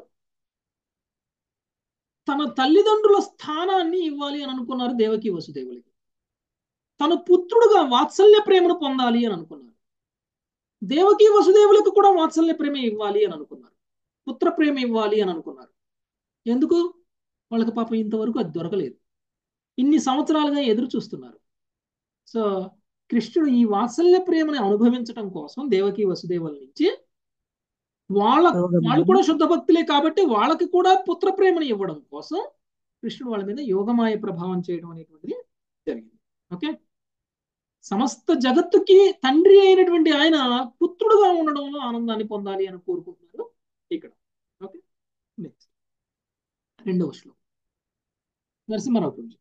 తన తల్లిదండ్రుల స్థానాన్ని ఇవ్వాలి అని అనుకున్నారు దేవకీ వసుదేవులకి తన పుత్రుడుగా వాత్సల్య ప్రేమను పొందాలి అని అనుకున్నారు దేవకీ వసుదేవులకు కూడా వాత్సల్య ప్రేమ ఇవ్వాలి అని అనుకున్నారు పుత్ర ప్రేమ ఇవ్వాలి అని అనుకున్నారు ఎందుకు వాళ్ళకి పాపం ఇంతవరకు అది దొరకలేదు ఇన్ని సంవత్సరాలుగా ఎదురు చూస్తున్నారు సో కృష్ణుడు ఈ వాత్సల్య ప్రేమని అనుభవించడం కోసం దేవకీ వసుదేవుల నుంచి వాళ్ళ వాళ్ళు కూడా శుద్ధ భక్తులే కాబట్టి వాళ్ళకి కూడా పుత్ర ప్రేమను ఇవ్వడం కోసం కృష్ణుడు వాళ్ళ మీద యోగమాయ ప్రభావం చేయడం అనేటువంటిది జరిగింది ఓకే సమస్త జగత్తుకి తండ్రి అయినటువంటి ఆయన పుత్రుడుగా ఉండడంలో ఆనందాన్ని పొందాలి అని కోరుకుంటున్నారు ఇక్కడ ఓకే నెక్స్ట్ రెండవ శ్లోకం నరసింహారావు ప్రభుజీ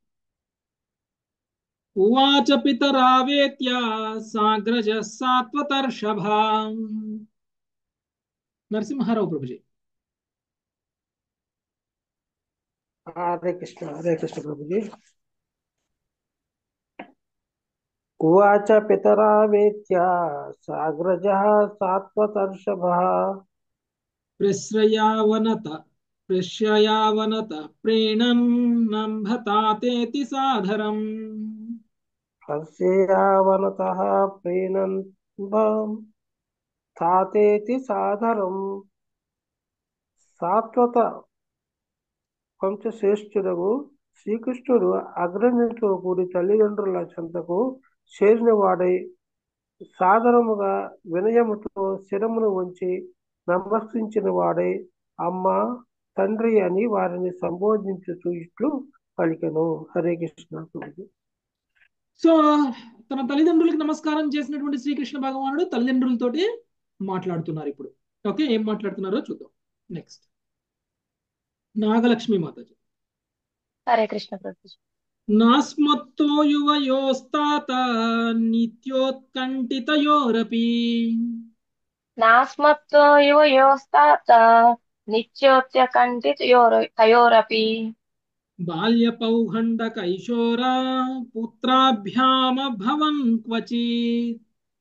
ఉవాచ పితరావేత్య సాగ్రజ సాత్వతర్షభా నరసింహారావు ప్రభుజీ హరే కృష్ణ హరే కృష్ణ ప్రభుజీ ఉవాచ పితరావేత్య సాగ్రజ సాత్వతర్షభ ప్రశ్రయావనత పృష్యయావనత ప్రీణన్ నంభతాతేతి సాధరం హర్షయావనతః ప్రీణంబం తాతేతి సాదరం సాత్వత వంశశ్రేష్ఠుడగు శ్రీకృష్ణుడు అగ్రజునితో కూడి తల్లిదండ్రుల చెంతకు చేరిన వాడై సాదరముగా వినయముతో శిరమును ఉంచి నమస్కరించిన వాడై అమ్మ తండ్రి అని వారిని సంబోధించుతూ ఇట్లు పలికెను హరే కృష్ణ ప్రభుజీ. సో తన తల్లిదండ్రులకు నమస్కారం చేసినటువంటి శ్రీకృష్ణ భగవానుడు తల్లిదండ్రులతోటి మాట్లాడుతున్నారు ఇప్పుడు ఓకే ఏం మాట్లాడుతున్నారో చూద్దాం నెక్స్ట్ నాగలక్ష్మి మాతాజీ హరే కృష్ణ ప్రభుజీ నాస్మత్తో యువయోస్తాత నిత్యోత్కంఠితయోరపి నాస్మత్తో యువయోస్తాత నిత్యోత్యకంఠితయోర తయోరపి బాల్యపౌగండ కైశోరా పుత్రాభ్యామ భవన్ క్వచిత్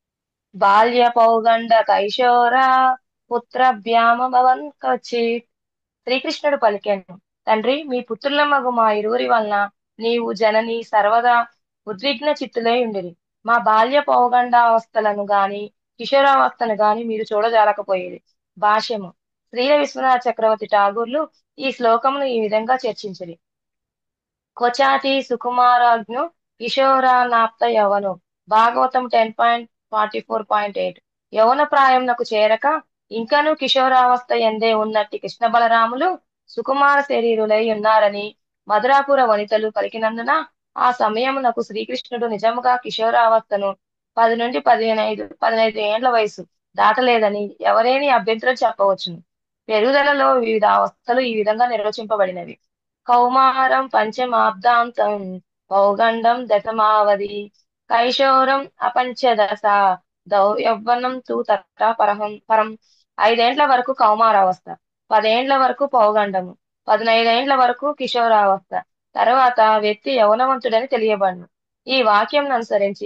బాల్య పౌగండ కైశోర పుత్రభ్యామ భవన్ క్వచిత్ శ్రీకృష్ణుడు పలికాను తండ్రి మీ పుత్రుల మగు మా ఇరువురి వలన నీవు జనని సర్వదా ఉద్విగ్న చిత్తులై ఉండిరి మా బాల్య పౌగండావస్థలను గాని కిషోరావస్థను గాని మీరు చూడజాలకపోయేది భాష్యము శ్రీల విశ్వనాథ చక్రవర్తి ఠాగూర్లు ఈ శ్లోకమును ఈ విధంగా చర్చించిరి క్వచాతి సుకుమారాజ్ఞు కిషోరానాప్త యవను Bhagavatam ten point forty four point eight యవన ప్రాయంనకు చేరక ఇంకను కిషోరావస్థ ఎందే ఉన్నట్టి కృష్ణ బలరాములు సుకుమార శరీరులై ఉన్నారని మధురాపుర వనితలు పలికినందున ఆ సమయమునకు శ్రీకృష్ణుడు నిజముగా కిషోరావస్థను పది నుండి పదిహేనైదు పదిహేను ఏండ్ల వయసు దాటలేదని ఎవరేని అభ్యంతరం చెప్పవచ్చును పెరుగుదలలో వివిధ అవస్థలు ఈ విధంగా నిర్వచింపబడినవి కౌమారం పంచమాబ్దాంతం పౌగండం దశమావధి కైశోరం అపంచదశ దౌ యవ్వనం తూ తత్ర పరహం పరం ఐదేండ్ల వరకు కౌమారావస్థ పదేండ్ల వరకు పౌగండము పదినైదేండ్ల వరకు కిషోరావస్థ తర్వాత వ్యక్తి యౌవనవంతుడని తెలియబడును ఈ వాక్యం అనుసరించి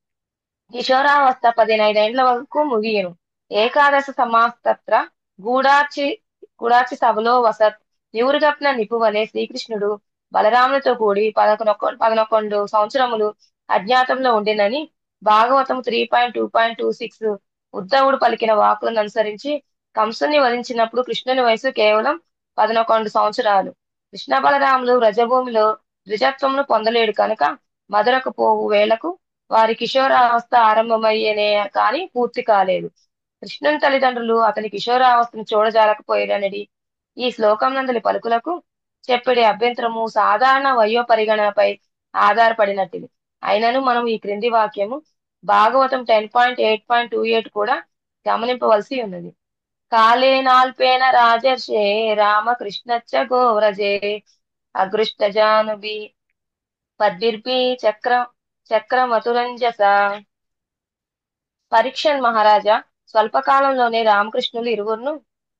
కిషోరావస్థ పదినైదేండ్ల వరకు ముగియను ఏకాదశ సమాస్తత్ర గూడాచి గూడాచి సభలో వసత్ నివురుగప్న నిపువలే శ్రీకృష్ణుడు బలరాములతో కూడి పదకొనొక పదనొకొండు సంవత్సరములు అజ్ఞాతంలో ఉండినని Bhagavatam three point two point two six ఉద్ధవుడు పలికిన వాకులను అనుసరించి కంసుని వధించినప్పుడు కృష్ణుని వయసు కేవలం పదనొకొండు సంవత్సరాలు కృష్ణ బలరాములు రజభూమిలో ద్విజత్వమును పొందలేడు కనుక మధురకు పోవు వేళకు వారి కిషోరావస్థ ఆరంభమయ్యేనే కాని పూర్తి కాలేదు కృష్ణుని తల్లిదండ్రులు అతని కిషోరావస్థను చూడజాలకపోయారనడి ఈ శ్లోకం నందలి పలుకులకు చెప్పడి అభ్యంతరము సాధారణ వయో పరిగణనపై ఆధారపడినట్టిది అయినను మనం ఈ క్రింది వాక్యము Bhagavatam ten point eight point two eight కూడా గమనింపవలసి ఉన్నది కాళేనాల్పేన రాజర్షే రామకృష్ణచ్చ గోవ్రజే అగృష్టజానుభి పద్భిర్భి చక్ర చక్రమతురంజస పరీక్షన్ మహారాజా స్వల్పకాలంలోనే రామకృష్ణులు ఇరువురును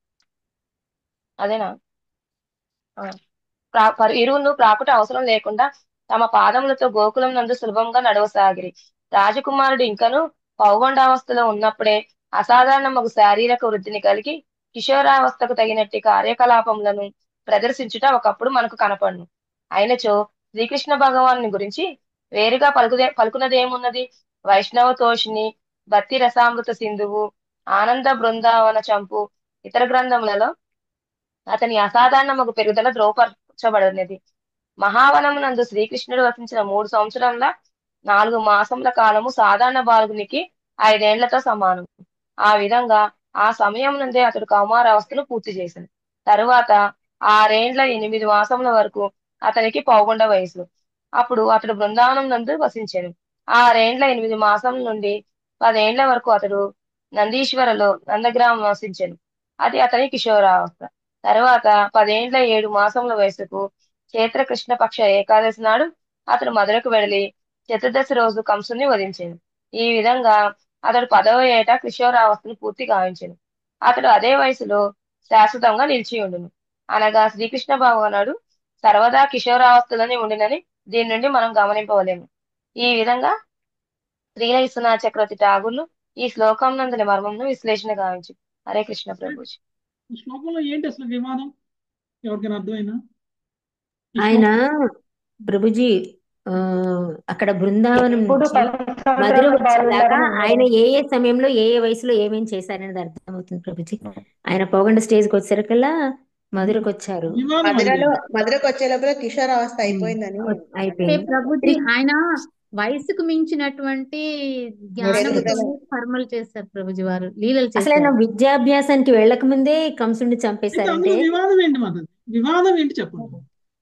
అదేనా ఆ, ప్రా- పరి- ఇరువును ప్రాకుట అవసరం లేకుండా తమ పాదములతో గోకులం నందు సులభంగా నడవసాగిరి రాజకుమారుడు ఇంకను పౌగొండావస్థలో ఉన్నప్పుడే అసాధారణమగు శారీరక వృద్ధిని కలిగి కిషోరావస్థకు తగినట్టి కార్యకలాపములను ప్రదర్శించుట ఒకప్పుడు మనకు కనపడును అయినచో శ్రీకృష్ణ భగవాను గురించి వేరుగా పలుకుదే పలుకున్నదేమున్నది వైష్ణవ తోషిని భక్తి రసామృత సింధువు ఆనంద బృందావన చంపు ఇతర గ్రంథములలో అతని అసాధారణమగు పెరుగుదల ద్రోపరచబడినది మహావనమునందు శ్రీకృష్ణుడు వసించిన మూడు సంవత్సరముల నాలుగు మాసముల కాలము సాధారణ బాలునికి ఐదేండ్లతో సమానం ఆ విధంగా ఆ సమయం నుండే అతడు కౌమారావస్థను పూర్తి చేసింది తరువాత ఆరేండ్ల ఎనిమిది మాసముల వరకు అతనికి పౌగొండ వయసు అప్పుడు అతడు బృందావనం నందు వసించాను ఆరేండ్ల ఎనిమిది మాసం నుండి పదేండ్ల వరకు అతడు నందీశ్వరలో నందగ్రామం వసించాను అది అతని కిషోరావస్థ తర్వాత పదేండ్ల ఏడు మాసముల వయసుకు చైత్ర కృష్ణ పక్ష ఏకాదశి నాడు అతడు మధురకు వెడలి చతుర్దశి రోజు కంసుని వధించాను ఈ విధంగా అతడు పదవ ఏట కిషోరావస్థను పూర్తి గావించాను అతడు అదే వయసులో శాశ్వతంగా నిలిచి ఉండును అనగా శ్రీకృష్ణ భగవానుడు సర్వదా కిషోరావస్థలోనే ఉండినని దీని నుండి మనం గమనింపవలేము ఈ విధంగా శ్రీల విశ్వనాథ చక్రవర్తి ఠాగూర్లు ఈ శ్లోకం నందుని మర్మంను విశ్లేషణ గావించు హరే కృష్ణ ప్రభుజీ ఈ శ్లోకంలో ఏంటి అసలు వివాదం ఎవరికైనా అర్థమైనా ఈ ఆయన శ్లోకం ప్రభుజీ ఆ అక్కడ బృందావనం ఎప్పుడు నుంచి పది మధుర సంవత్సరాల వచ్చేలాగా బాలులాగా ఆయన ఏ ఏ సమయంలో ఏ ఏ వయసులో ఏమేం చేశారనేది అర్థమవుతుంది ప్రభుజీ ఆయన పోగొండ స్టేజ్కి వచ్చేసరికల్లా మధురకు వచ్చారు వివాదం అది మధురలో మధురకు వచ్చే లోపల కిషోర్ అవస్థ అయిపోయిందని వచ్- అంటే అయిపోయింది ప్రభుజీ ఆయన వయసుకు మించినటువంటి జ్ఞానంతో పెరుగుదల కర్మలు చేస్తారు ప్రభుజీ వారు లీలలు అసలు ఆయన చేశారు విద్యాభ్యాసానికి వెళ్ళక ముందే కంసుడిని అయితే చంపేశారంటే అందులో వివాదం ఏంటి మాధవ్ వివాదం ఏంటి చెప్పండి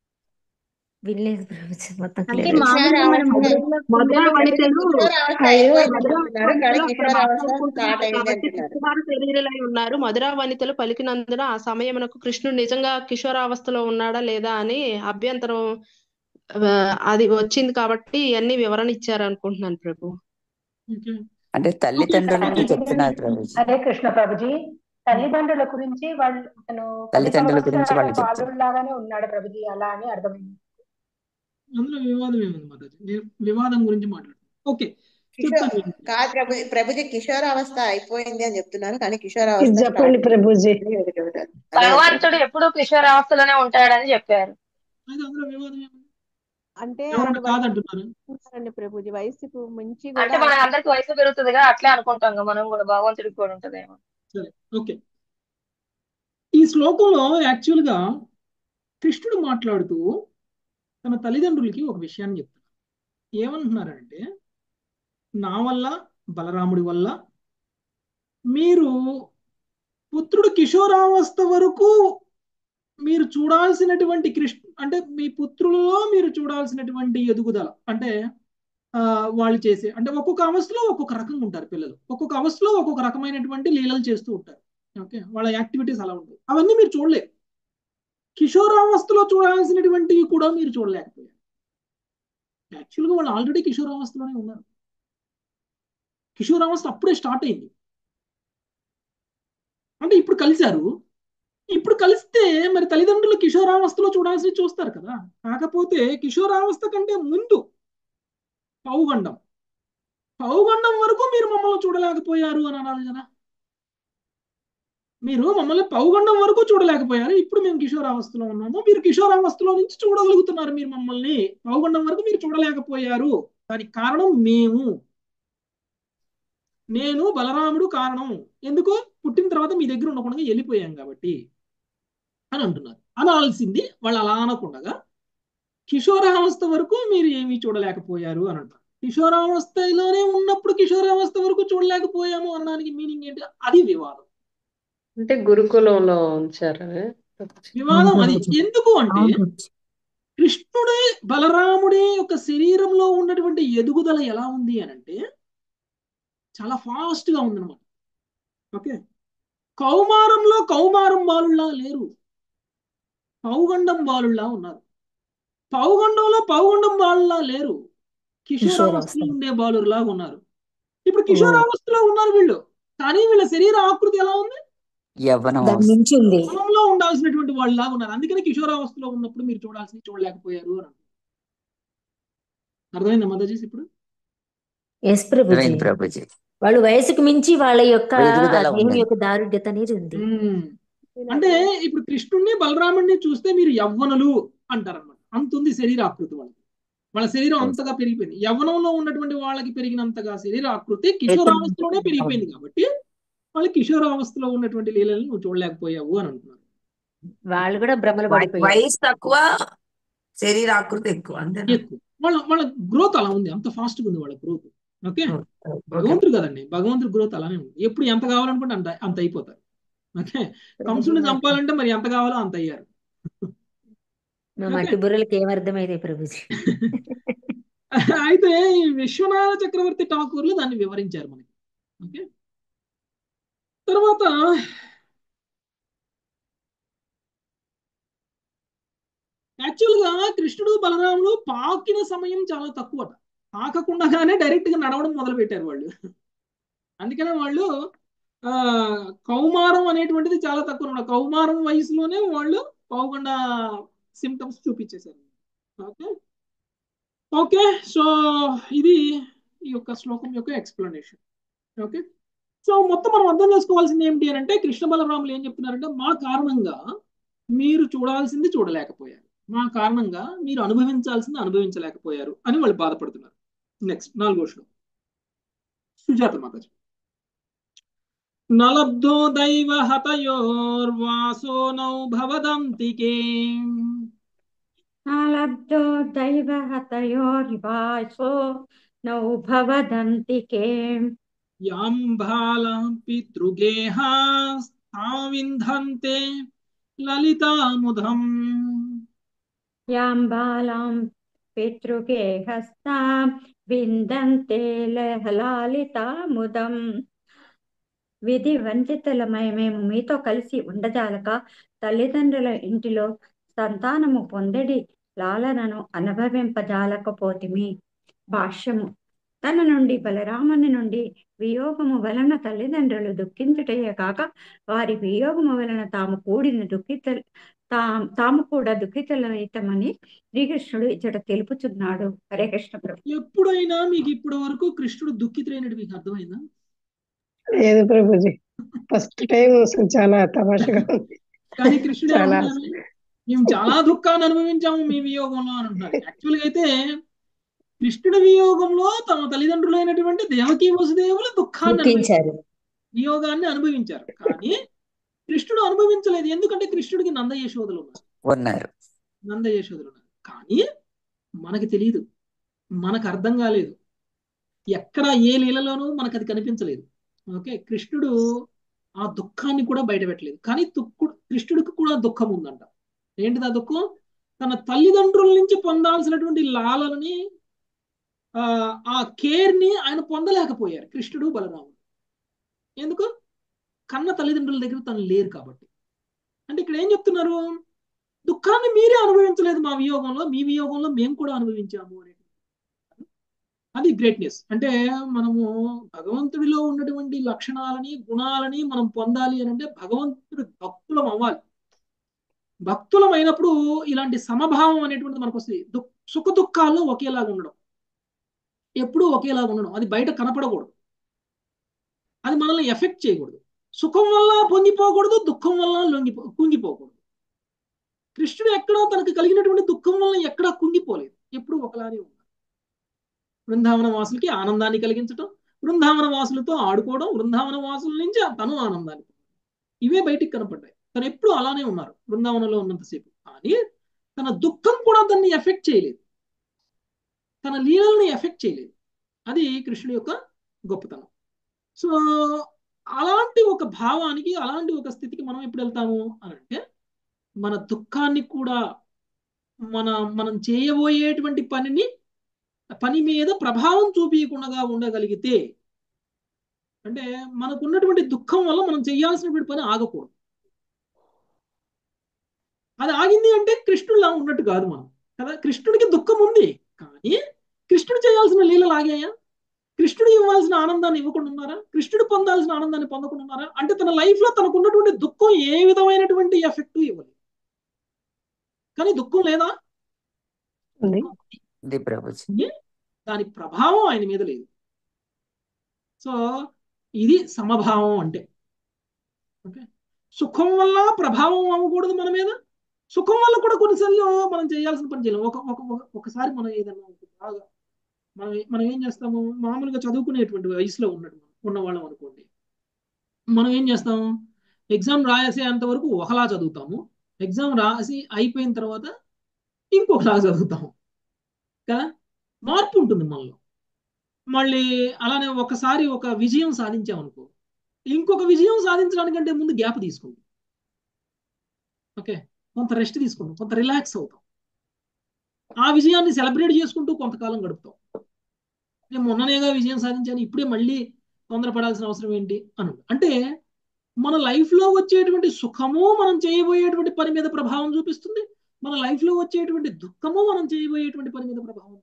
వినలేదు ప్రభుజీ మొత్తం అంటే క్లియర్ మామూలుగా మనం మధుర పిల్లలు వనితలు కిషోర్ అవస్థ అయ్యో అయిపోయింది మధుర అంటున్నారు కానీ వనితలు అక్కడ కిషోర్ అవస్థ మాట్లాడుకుంటున్నారు స్టార్ట్ అయింది కాబట్టి అంటున్నారు కృష్ణువారు శరీరులై ఉన్నారు మధుర వనితలు పలికినందున ఆ సమయమునకు కృష్ణుడు నిజంగా కిషోరావస్థలో ఉన్నాడా లేదా అని అభ్యంతరం ఆ, అది వచ్చింది కాబట్టి ఇవన్నీ వివరణ ఇచ్చారు అనుకుంటున్నాను ప్రభు ఓకే అంటే ఓకే తల్లిదండ్రులకి చెప్తున్నారు ప్రభుజీ హరే కృష్ణ ప్రభుజీ తల్లిదండ్రుల గురించి వాళ్ళు అతను పది తల్లిదండ్రుల గురించి సంవత్సరాల వాళ్ళు చెప్తున్నారు బాలుడిలాగానే ఉన్నాడు ప్రభుజీ అలా అని అర్థమైంది అందులో వివాదం ఏముంది మాతాజీ నేను వివాదం గురించి మాట్లాడుతాను ఓకే కిషోర్ చెప్తాను వినండి. కాదు ప్రభు ప్రభుజీ కిషోర్ అవస్థ అయిపోయింది అని చెప్తున్నారు కానీ కిషోర్ ఇది అవస్థ చెప్పండి స్టార్ట్ ప్రభుజీ అయింది ఒకటి ఒకటి అదే అదే భగవంతుడు ఎప్పుడూ కిషోరావస్థలోనే ఉంటాడని చెప్పారు అయితే అందులో వివాదం ఏముంది అంటే ఆయన ఎవరన్నా వయసు కాదంటున్నారు ఉన్నారండి ప్రభుజీ వయసుకు మించి అంటే కూడా మన ఆయన అందరికి వయసు పెరుగుతుందిగా అట్లే అనుకుంటాం కదా మనం కూడా భగవంతుడికి కూడా ఉంటదేమో సరే ఓకే ఈ శ్లోకంలో యాక్చువల్గా కృష్ణుడు మాట్లాడుతూ తన తల్లిదండ్రులకి ఒక విషయాన్ని చెప్తాడు ఏమంటున్నారంటే నా వల్ల బలరాముడి వల్ల మీరు పుత్రుడు కిషోరావస్థ వరకు మీరు చూడాల్సినటువంటి కృష్ణ అంటే మీ పుత్రులలో మీరు చూడాల్సినటువంటి ఎదుగుదల అంటే ఆ, వాళ్ళు చేసే అంటే ఒక్కొక్క అవస్థలో ఒక్కొక్క రకంగా ఉంటారు పిల్లలు ఒక్కొక్క అవస్థలో ఒక్కొక్క రకమైనటువంటి లీలలు చేస్తూ ఉంటారు ఓకే వాళ్ళ యాక్టివిటీస్ అలా ఉంటాయి అవన్నీ మీరు చూడలేరు కిషోరావస్థలో చూడాల్సినటువంటివి కూడా మీరు చూడలేకపోయారు యాక్చువల్గా వాళ్ళు ఆల్రెడీ కిషోరావస్థలోనే ఉన్నారు కిషోరావస్థ అప్పుడే స్టార్ట్ అయింది అంటే ఇప్పుడు కలిశారు ఇప్పుడు కలిస్తే మరి తల్లిదండ్రులు కిషోరావస్థలో చూడాల్సి చూస్తారు కదా కాకపోతే కిషోరావస్థ కంటే ముందు పౌగండం పౌగండం వరకు మీరు మమ్మల్ని చూడలేకపోయారు అని అనాలి కదా మీరు మమ్మల్ని పౌగండం వరకు చూడలేకపోయారు ఇప్పుడు మేము కిషోరావస్థలో ఉన్నాము మీరు కిషోరావస్థలో నుంచి చూడగలుగుతున్నారు మీరు మమ్మల్ని పౌగండం వరకు మీరు చూడలేకపోయారు దానికి కారణం మేము నేను బలరాముడు కారణం ఎందుకు పుట్టిన తర్వాత మీ దగ్గర ఉండకుండా వెళ్ళిపోయాం కాబట్టి అని అంటున్నారు అనాల్సింది వాళ్ళు అలా అనకుండగా కిషోరావస్థ వరకు మీరు ఏమీ చూడలేకపోయారు అని అంటారు కిషోరావస్థలోనే ఉన్నప్పుడు కిషోరావస్థ వరకు చూడలేకపోయాము అనడానికి మీనింగ్ ఏంటి అది వివాదం అంటే గురుకులంలో ఉంచారని వివాదం అది ఎందుకు అంటే కృష్ణుడే బలరాముడే యొక్క శరీరంలో ఉన్నటువంటి ఎదుగుదల ఎలా ఉంది అని అంటే చాలా ఫాస్ట్ గా ఉందన్నమాట ఓకే కౌమారంలో కౌమారం బాలుల్లా లేరు పౌగండం బాలుల్లా ఉన్నారు పౌగండంలో పౌగండం బాలుల్లా లేరు కిషోరావస్థలో ఉండే బాలులాగా ఉన్నారు ఇప్పుడు కిషోరావస్థలో ఉన్నారు వీళ్ళు కానీ వీళ్ళ శరీర ఆకృతి ఎలా ఉంది యవ్వనం దాని మించి ఉంది యవ్వనంలో ఉండాల్సినటువంటి వాళ్ళలాగా ఉన్నారు అందుకని కిషోరావస్థలో ఉన్నప్పుడు మీరు చూడాల్సింది చూడలేకపోయారు అని అర్థమైందా మదజీస్ ఇప్పుడు ఎస్ ప్రభుజీ అర్థమైంది ప్రభుజీ వాళ్ళు వయసుకు మించి వాళ్ళ యొక్క ఎదుగుదల ఆ దేహం ఉంది యొక్క దారుఢ్యత అనేది ఉంది ఉమ్. అంటే ఇప్పుడు కృష్ణుణ్ణి బలరాముడిని చూస్తే మీరు యవ్వనులు అంటారన్నమాట అంత ఉంది శరీర ఆకృతి వాళ్ళకి వాళ్ళ శరీరం అంతగా పెరిగిపోయింది యవ్వనంలో ఉన్నటువంటి వాళ్ళకి పెరిగినంతగా శరీర ఆకృతి కిషోరావస్థలోనే పెరిగిపోయింది కాబట్టి వాళ్ళు కిషోరావస్థలో ఉన్నటువంటి లీలలను నువ్వు చూడలేకపోయావు అని అంటున్నారు వాళ్ళు కూడా భ్రమలు పడిపోయారు వయసు తక్కువ శరీరాకృతి ఎక్కువ అంతేనా ఎక్కువ వాళ్ళ వాళ్ళ గ్రోత్ అలా ఉంది అంత ఫాస్ట్ గా ఉంది వాళ్ళ గ్రోత్ ఓకే ఓకే భగవంతుడు కదండి భగవంతుడి గ్రోత్ అలానే ఉంది ఎప్పుడు ఎంత కావాలనుకుంటే అంత అంత అయిపోతారు ఓకే కంసుడిని చంపాలంటే మరి ఎంత కావాలో అంత అయ్యారు మా ఓకే మట్టి బుర్రలకి ఏమర్థమైతే ప్రభుజీ అయితే ఈ విశ్వనాథ చక్రవర్తి ఠాకూర్లు దాన్ని వివరించారు మనకి ఓకే తర్వాత యాక్చువల్ గా కృష్ణుడు బలరాముడు పాకిన సమయం చాలా తక్కువట పాకకుండానే డైరెక్ట్ గా నడవడం మొదలు పెట్టారు వాళ్ళు అందుకనే వాళ్ళు ఆ కౌమారం అనేటువంటిది చాలా తక్కువ అన్నమాట. కౌమారం వయసులోనే వాళ్ళు పావుగొండ సిమ్టమ్స్ చూపించేశారు ఓకే ఓకే సో ఇది ఈ యొక్క శ్లోకం యొక్క ఎక్స్ప్లెనేషన్ ఓకే సో మొత్తం మనం అర్థం చేసుకోవాల్సింది ఏమిటి అని అంటే కృష్ణ బలరాములు ఏం చెప్తున్నారంటే మా కారణంగా మీరు చూడాల్సింది చూడలేకపోయారు మా కారణంగా మీరు అనుభవించాల్సింది అనుభవించలేకపోయారు అని వాళ్ళు బాధపడుతున్నారు నెక్స్ట్ నాలుగో శ్లోకం సుజాత మాతాజీ నలబ్ధో దైవ హతయోర్వాసో నౌ భవదంతికే లబ్ధో దైవ హతయోర్వాసో నౌ భవదంతికే యాం బాల పితృగేహా స్థావింధంతే లలితాముదం యాం బాలాం పితృకే హస్తాం విందంతే లహలాలితాముదం విధి వంచితులమై మేము మీతో కలిసి ఉండజాలక తల్లిదండ్రుల ఇంటిలో సంతానము పొందడి లాలనను అనుభవింపజాలకపోతిమి భాష్యము తన నుండి బలరాముని నుండి వియోగము వలన తల్లిదండ్రులు దుఃఖించుటయే కాక వారి వియోగము వలన తాము కూడిన దుఃఖిత తా తాము కూడా దుఃఖితులైతమని శ్రీకృష్ణుడు ఇచ్చట తెలుపుచున్నాడు హరే కృష్ణ ప్రభు ఎప్పుడైనా మీకు ఇప్పటి వరకు కృష్ణుడు దుఃఖితులైనట్టు మీకు అర్థమైందా లేదు ప్రభుజీ ఫస్ట్ టైం అసలు చాలా తమాషగా ఉంది కానీ కృష్ణుడు చాలా ఏమంటున్నారు మేము చాలా దుఃఖాన్ని అనుభవించాము మీ వియోగంలో అని అంటున్నారు యాక్చువల్గా అయితే కృష్ణుడి వియోగంలో తమ తల్లిదండ్రులైనటువంటి దేవకీ వసుదేవులు దుఃఖాన్ని దుఃఖించారు అనుభవించారు వియోగాన్ని అనుభవించారు కానీ కృష్ణుడు అనుభవించలేదు ఎందుకంటే కృష్ణుడికి నంద యశోదలు ఉన్నారు ఉన్నారు నంద యశోదలు ఉన్నారు కానీ మనకి తెలియదు మనకు అర్థం కాలేదు ఎక్కడ ఏ లీలలోనూ మనకు అది కనిపించలేదు ఓకే కృష్ణుడు ఆ దుఃఖాన్ని కూడా బయట పెట్టలేదు కానీ దుఃఖుడు కృష్ణుడికి కూడా దుఃఖం ఉందంట ఏంటిది ఆ దుఃఖం తన తల్లిదండ్రుల నుంచి పొందాల్సినటువంటి లాలలని ఆ ఆ కేర్ ని ఆయన పొందలేకపోయారు కృష్ణుడు బలరాముడు ఎందుకు కన్న తల్లిదండ్రుల దగ్గర తను లేరు కాబట్టి అంటే ఇక్కడ ఏం చెప్తున్నారు దుఃఖాన్ని మీరే అనుభవించలేదు మా వియోగంలో మీ వియోగంలో మేము కూడా అనుభవించాము అనే అది గ్రేట్నెస్ అంటే మనము భగవంతుడిలో ఉన్నటువంటి లక్షణాలని గుణాలని మనం పొందాలి అని అంటే భగవంతుడి భక్తులం అవ్వాలి భక్తులం అయినప్పుడు ఇలాంటి సమభావం అనేటువంటిది మనకు వస్తుంది దుః సుఖ దుఃఖాల్లో ఒకేలాగా ఉండడం ఎప్పుడూ ఒకేలాగా ఉండడం అది బయట కనపడకూడదు అది మనల్ని ఎఫెక్ట్ చేయకూడదు సుఖం వల్ల పొంగిపోకూడదు దుఃఖం వల్ల లొంగిపో కుంగిపోకూడదు కృష్ణుడు ఎక్కడా తనకు కలిగినటువంటి దుఃఖం వల్ల ఎక్కడా కుంగిపోలేదు ఎప్పుడు ఒకలానే ఉన్నారు బృందావన వాసులకి ఆనందాన్ని కలిగించటం బృందావన వాసులతో ఆడుకోవడం బృందావన వాసుల నుంచి తను ఆనందాన్ని ఇవే బయటికి కనపడ్డాయి తను ఎప్పుడు అలానే ఉన్నారు బృందావనంలో ఉన్నంతసేపు కానీ తన దుఃఖం కూడా దాన్ని ఎఫెక్ట్ చేయలేదు తన లీలల్ని ఎఫెక్ట్ చేయలేదు అది కృష్ణుడి యొక్క గొప్పతనం సో అలాంటి ఒక భావానికి అలాంటి ఒక స్థితికి మనం ఎప్పుడు వెళ్తాము అని అంటే మన దుఃఖాన్ని కూడా మన మనం చేయబోయేటువంటి పనిని పని మీద ప్రభావం చూపించకుండా ఉండగలిగితే అంటే మనకున్నటువంటి దుఃఖం వల్ల మనం చేయాల్సినటువంటి పని ఆగకూడదు అది ఆగింది అంటే కృష్ణుడిలా ఉన్నట్టు కాదు మనం కదా కృష్ణుడికి దుఃఖం ఉంది కానీ కృష్ణుడు చేయాల్సిన లీలలు ఆగాయా కృష్ణుడు ఇవ్వాల్సిన ఆనందాన్ని ఇవ్వకుండా ఉన్నారా కృష్ణుడు పొందాల్సిన ఆనందాన్ని పొందకుండా ఉన్నారా అంటే తన లైఫ్ లో తనకు ఉన్నటువంటి దుఃఖం ఏ విధమైనటువంటి ఎఫెక్ట్ ఇవ్వలేదు కానీ దుఃఖం లేదా ఉంది ప్రభుజీ దాని ప్రభావం ఆయన మీద లేదు సో ఇది సమభావం అంటే ఓకే సుఖం వల్ల ప్రభావం అవ్వకూడదు మన మీద సుఖం వల్ల కూడా కొన్నిసార్లు మనం చేయాల్సిన పని చేయలేము ఒక ఒక ఒకసారి మనం ఏదన్నా బాగా మనం మనం ఏం చేస్తాము మామూలుగా చదువుకునేటువంటి వయసులో ఉన్నట్టు ఉన్నవాళ్ళం అనుకోండి మనం ఏం చేస్తాము ఎగ్జామ్ రాసేంత వరకు ఒకలా చదువుతాము ఎగ్జామ్ రాసి అయిపోయిన తర్వాత ఇంకొకలా చదువుతాము కదా మార్పు ఉంటుంది మనలో మళ్ళీ అలానే ఒకసారి ఒక విజయం సాధించామనుకో ఇంకొక విజయం సాధించడానికంటే ముందు గ్యాప్ తీసుకుంటాం ఓకే కొంత రెస్ట్ తీసుకుంటాం కొంత రిలాక్స్ అవుతాం ఆ విజయాన్ని సెలబ్రేట్ చేసుకుంటూ కొంతకాలం గడుపుతాం నేను మొన్ననేగా విజయం సాధించాను ఇప్పుడే మళ్ళీ తొందరపడాల్సిన అవసరం ఏంటి అని అంటే మన లైఫ్లో వచ్చేటువంటి సుఖము మనం చేయబోయేటువంటి పని మీద ప్రభావం చూపిస్తుంది మన లైఫ్లో వచ్చేటువంటి దుఃఖము మనం చేయబోయేటువంటి పని మీద ప్రభావం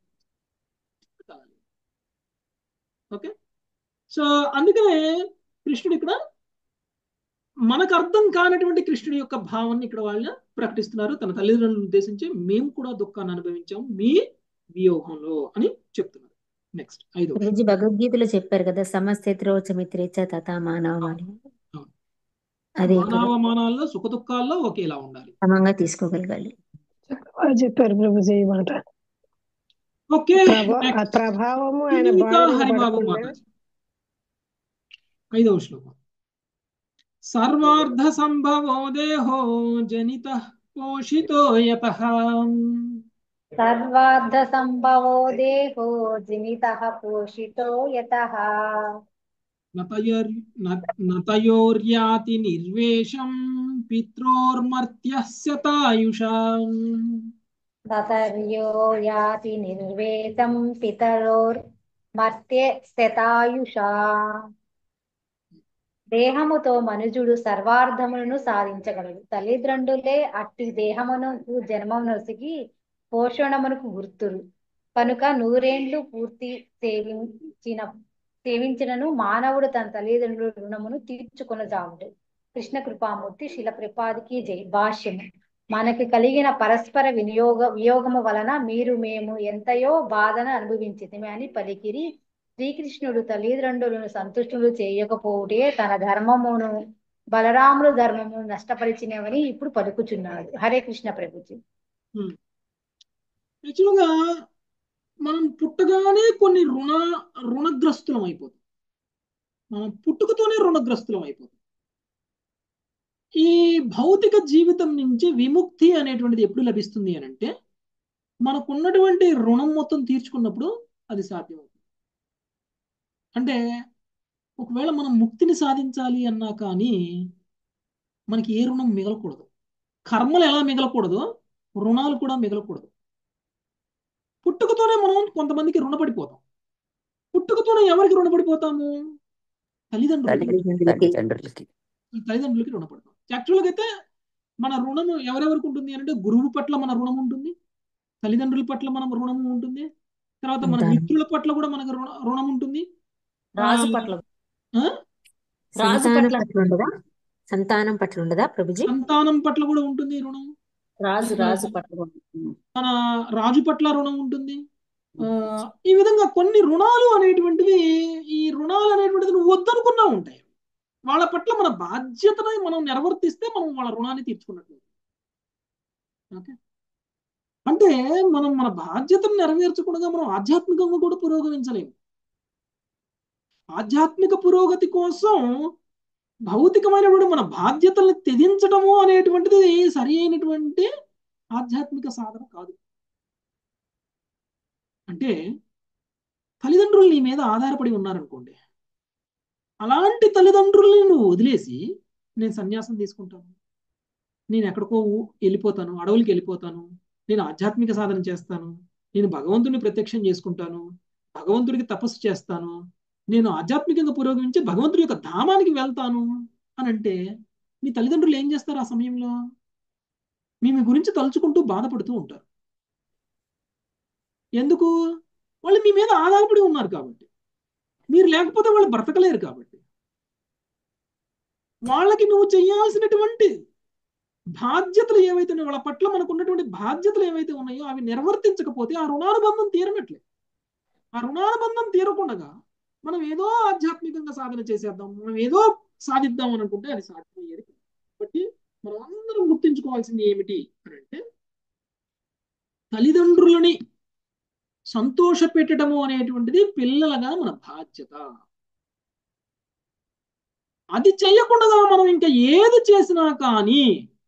ఓకే సో అందుకనే కృష్ణుడు ఇక్కడ మనకు అర్థం కానటువంటి కృష్ణుడి యొక్క భావాన్ని ఇక్కడ వాళ్ళు ప్రకటిస్తున్నారు తన తల్లిదండ్రులను ఉద్దేశించి మేము కూడా దుఃఖాన్ని అనుభవించాం మీ వియోగంలో అని చెప్తున్నారు నెక్స్ట్ ఐదో గురుజీ భగవద్గీతలో చెప్పారు కదా సమస్థితిరోచ మిత్రేచ తథా మానవ అదే ప్రభు మానవమానాల్లో సుఖ దుఃఖాల్లో ఒకేలా ఉండాలి సమంగా తీసుకోగలగాలి బాగా చెప్పారు ప్రభుజీ ఈ మాట ఓకే ప్రభా ఆ నెక్స్ట్ ప్రభావము ఆయన సునీత బాడీ మీద హరిబాబు పడకుండా మాతాజీ ఐదవ శ్లోకం సర్వార్థ సంభవో దేహో జనిత పోషితో యతః సర్వార్థ సంభవో దేహో జినితః పోషితో యతః నతయోర్ న- నతయోర్యాతి నిర్వేషం పిత్రోర్మర్త్యస్య తాయుషాం తతర్యో యాతి నిర్వేదం పితరోర్ మర్త్య శతాయుషా దేహముతో మనుజుడు సర్వార్థములను సాధించగలడు తల్లిదండ్రులే అట్టి దేహమునకు జన్మనొసిగి పోషణమునకు గుర్తురు కనుక నూరేండ్లు పూర్తి సేవించిన సేవించినను మానవుడు తన తల్లిదండ్రుల రుణమును తీర్చుకొనజాలడు కృష్ణ కృపామూర్తి శిల ప్రపాదికి జై భాష్యము మనకి కలిగిన పరస్పర వినియోగ వియోగము వలన మీరు మేము ఎంతయో బాధను అనుభవించితిమి అని పలికిరి శ్రీకృష్ణుడు తల్లిదండ్రులను సంతుష్టులు చేయకపోతే తన ధర్మమును బలరాముడు ధర్మమును నష్టపరిచినవని ఇప్పుడు పలుకుచున్నాడు హరే కృష్ణ ప్రభుజీ యాక్చువల్గా మనం పుట్టగానే కొన్ని రుణ రుణగ్రస్తులం అయిపోతాం మనం పుట్టుకతోనే రుణగ్రస్తులం అయిపోతాం ఈ భౌతిక జీవితం నుంచి విముక్తి అనేటువంటిది ఎప్పుడు లభిస్తుంది అని అంటే మనకున్నటువంటి రుణం మొత్తం తీర్చుకున్నప్పుడు అది సాధ్యం అవుతుంది అంటే ఒకవేళ మనం ముక్తిని సాధించాలి అన్నా కానీ మనకి ఏ రుణం మిగలకూడదు కర్మలు ఎలా మిగలకూడదు రుణాలు కూడా మిగలకూడదు పుట్టుకతోనే మనం కొంతమందికి రుణపడిపోతాం పుట్టుకతోనే ఎవరికి రుణపడిపోతాము తల్లిదండ్రులకి తల్లిదండ్రులకి తండ్రులకి ఈ తల్లిదండ్రులకి రుణపడతాం యాక్చువల్గా అయితే మన రుణం ఎవరెవరికి ఉంటుంది అంటే గురువు పట్ల మన రుణం ఉంటుంది తల్లిదండ్రుల పట్ల మన రుణం ఉంటుంది తర్వాత మన సంతానం. మిత్రుల పట్ల కూడా మనకు రుణ రుణం ఉంటుంది ఆ, రాజు పట్ల ఆ? రాజు సంతానం పట్ల పట్ల ఉండదా సంతానం పట్ల ఉండదా ప్రభుజీ సంతానం పట్ల కూడా ఉంటుంది రుణం రాజు ఆ, రాజు పట్ల మన రాజు పట్ల రుణం ఉంటుంది ఆ, ఈ విధంగా కొన్ని రుణాలు అనేటువంటివి ఈ రుణాలు అనేటువంటిది నువ్వు వద్దనుకున్నా ఉంటాయి వాళ్ళ పట్ల మన బాధ్యతని మనం నిర్వర్తిస్తే మనం వాళ్ళ రుణాన్ని తీర్చుకున్నట్లు ఓకే అంటే మనం మన బాధ్యతను నెరవేర్చకుండా మనం ఆధ్యాత్మికంగా కూడా పురోగమించలేము ఆధ్యాత్మిక పురోగతి కోసం భౌతికమైనటువంటి మన బాధ్యతల్ని త్యజించడము అనేటువంటిది సరి అయినటువంటి ఆధ్యాత్మిక సాధన కాదు అంటే తల్లిదండ్రులు నీ మీద ఆధారపడి ఉన్నారనుకోండి అలాంటి తల్లిదండ్రుల్ని నువ్వు వదిలేసి నేను సన్యాసం తీసుకుంటాను నేను ఎక్కడికో ఊ- వెళ్ళిపోతాను అడవులకి వెళ్ళిపోతాను నేను ఆధ్యాత్మిక సాధన చేస్తాను నేను భగవంతుని ప్రత్యక్షం చేసుకుంటాను భగవంతుడికి తపస్సు చేస్తాను నేను ఆధ్యాత్మికంగా పురోగమించి భగవంతుడి యొక్క ధామానికి వెళ్తాను అని అంటే మీ తల్లిదండ్రులు ఏం చేస్తారు ఆ సమయంలో మీ మీ గురించి తలుచుకుంటూ బాధపడుతూ ఉంటారు ఎందుకు వాళ్ళు మీ మీద ఆధారపడి ఉన్నారు కాబట్టి మీరు లేకపోతే వాళ్ళు బ్రతకలేరు కాబట్టి వాళ్ళకి నువ్వు చేయాల్సినటువంటి బాధ్యతలు ఏవైతే ఉన్నాయో, వాళ్ళ పట్ల మనకు ఉన్నటువంటి బాధ్యతలు ఏవైతే ఉన్నాయో అవి నిర్వర్తించకపోతే ఆ రుణానుబంధం తీరనట్లే ఆ రుణానుబంధం తీరకుండా మనం ఏదో ఆధ్యాత్మికంగా సాధన చేసేద్దాం మనం ఏదో సాధిద్దాం అని అనుకుంటే అది సాధ్యమయ్యేది కాదు. కాబట్టి మనం అందరం గుర్తించుకోవాల్సింది ఏమిటి అని అంటే తల్లిదండ్రులని సంతోష పెట్టడము అనేటువంటిది పిల్లలుగా మన బాధ్యత అది చేయకుండా మనం ఇంకా ఏది చేసినా కానీ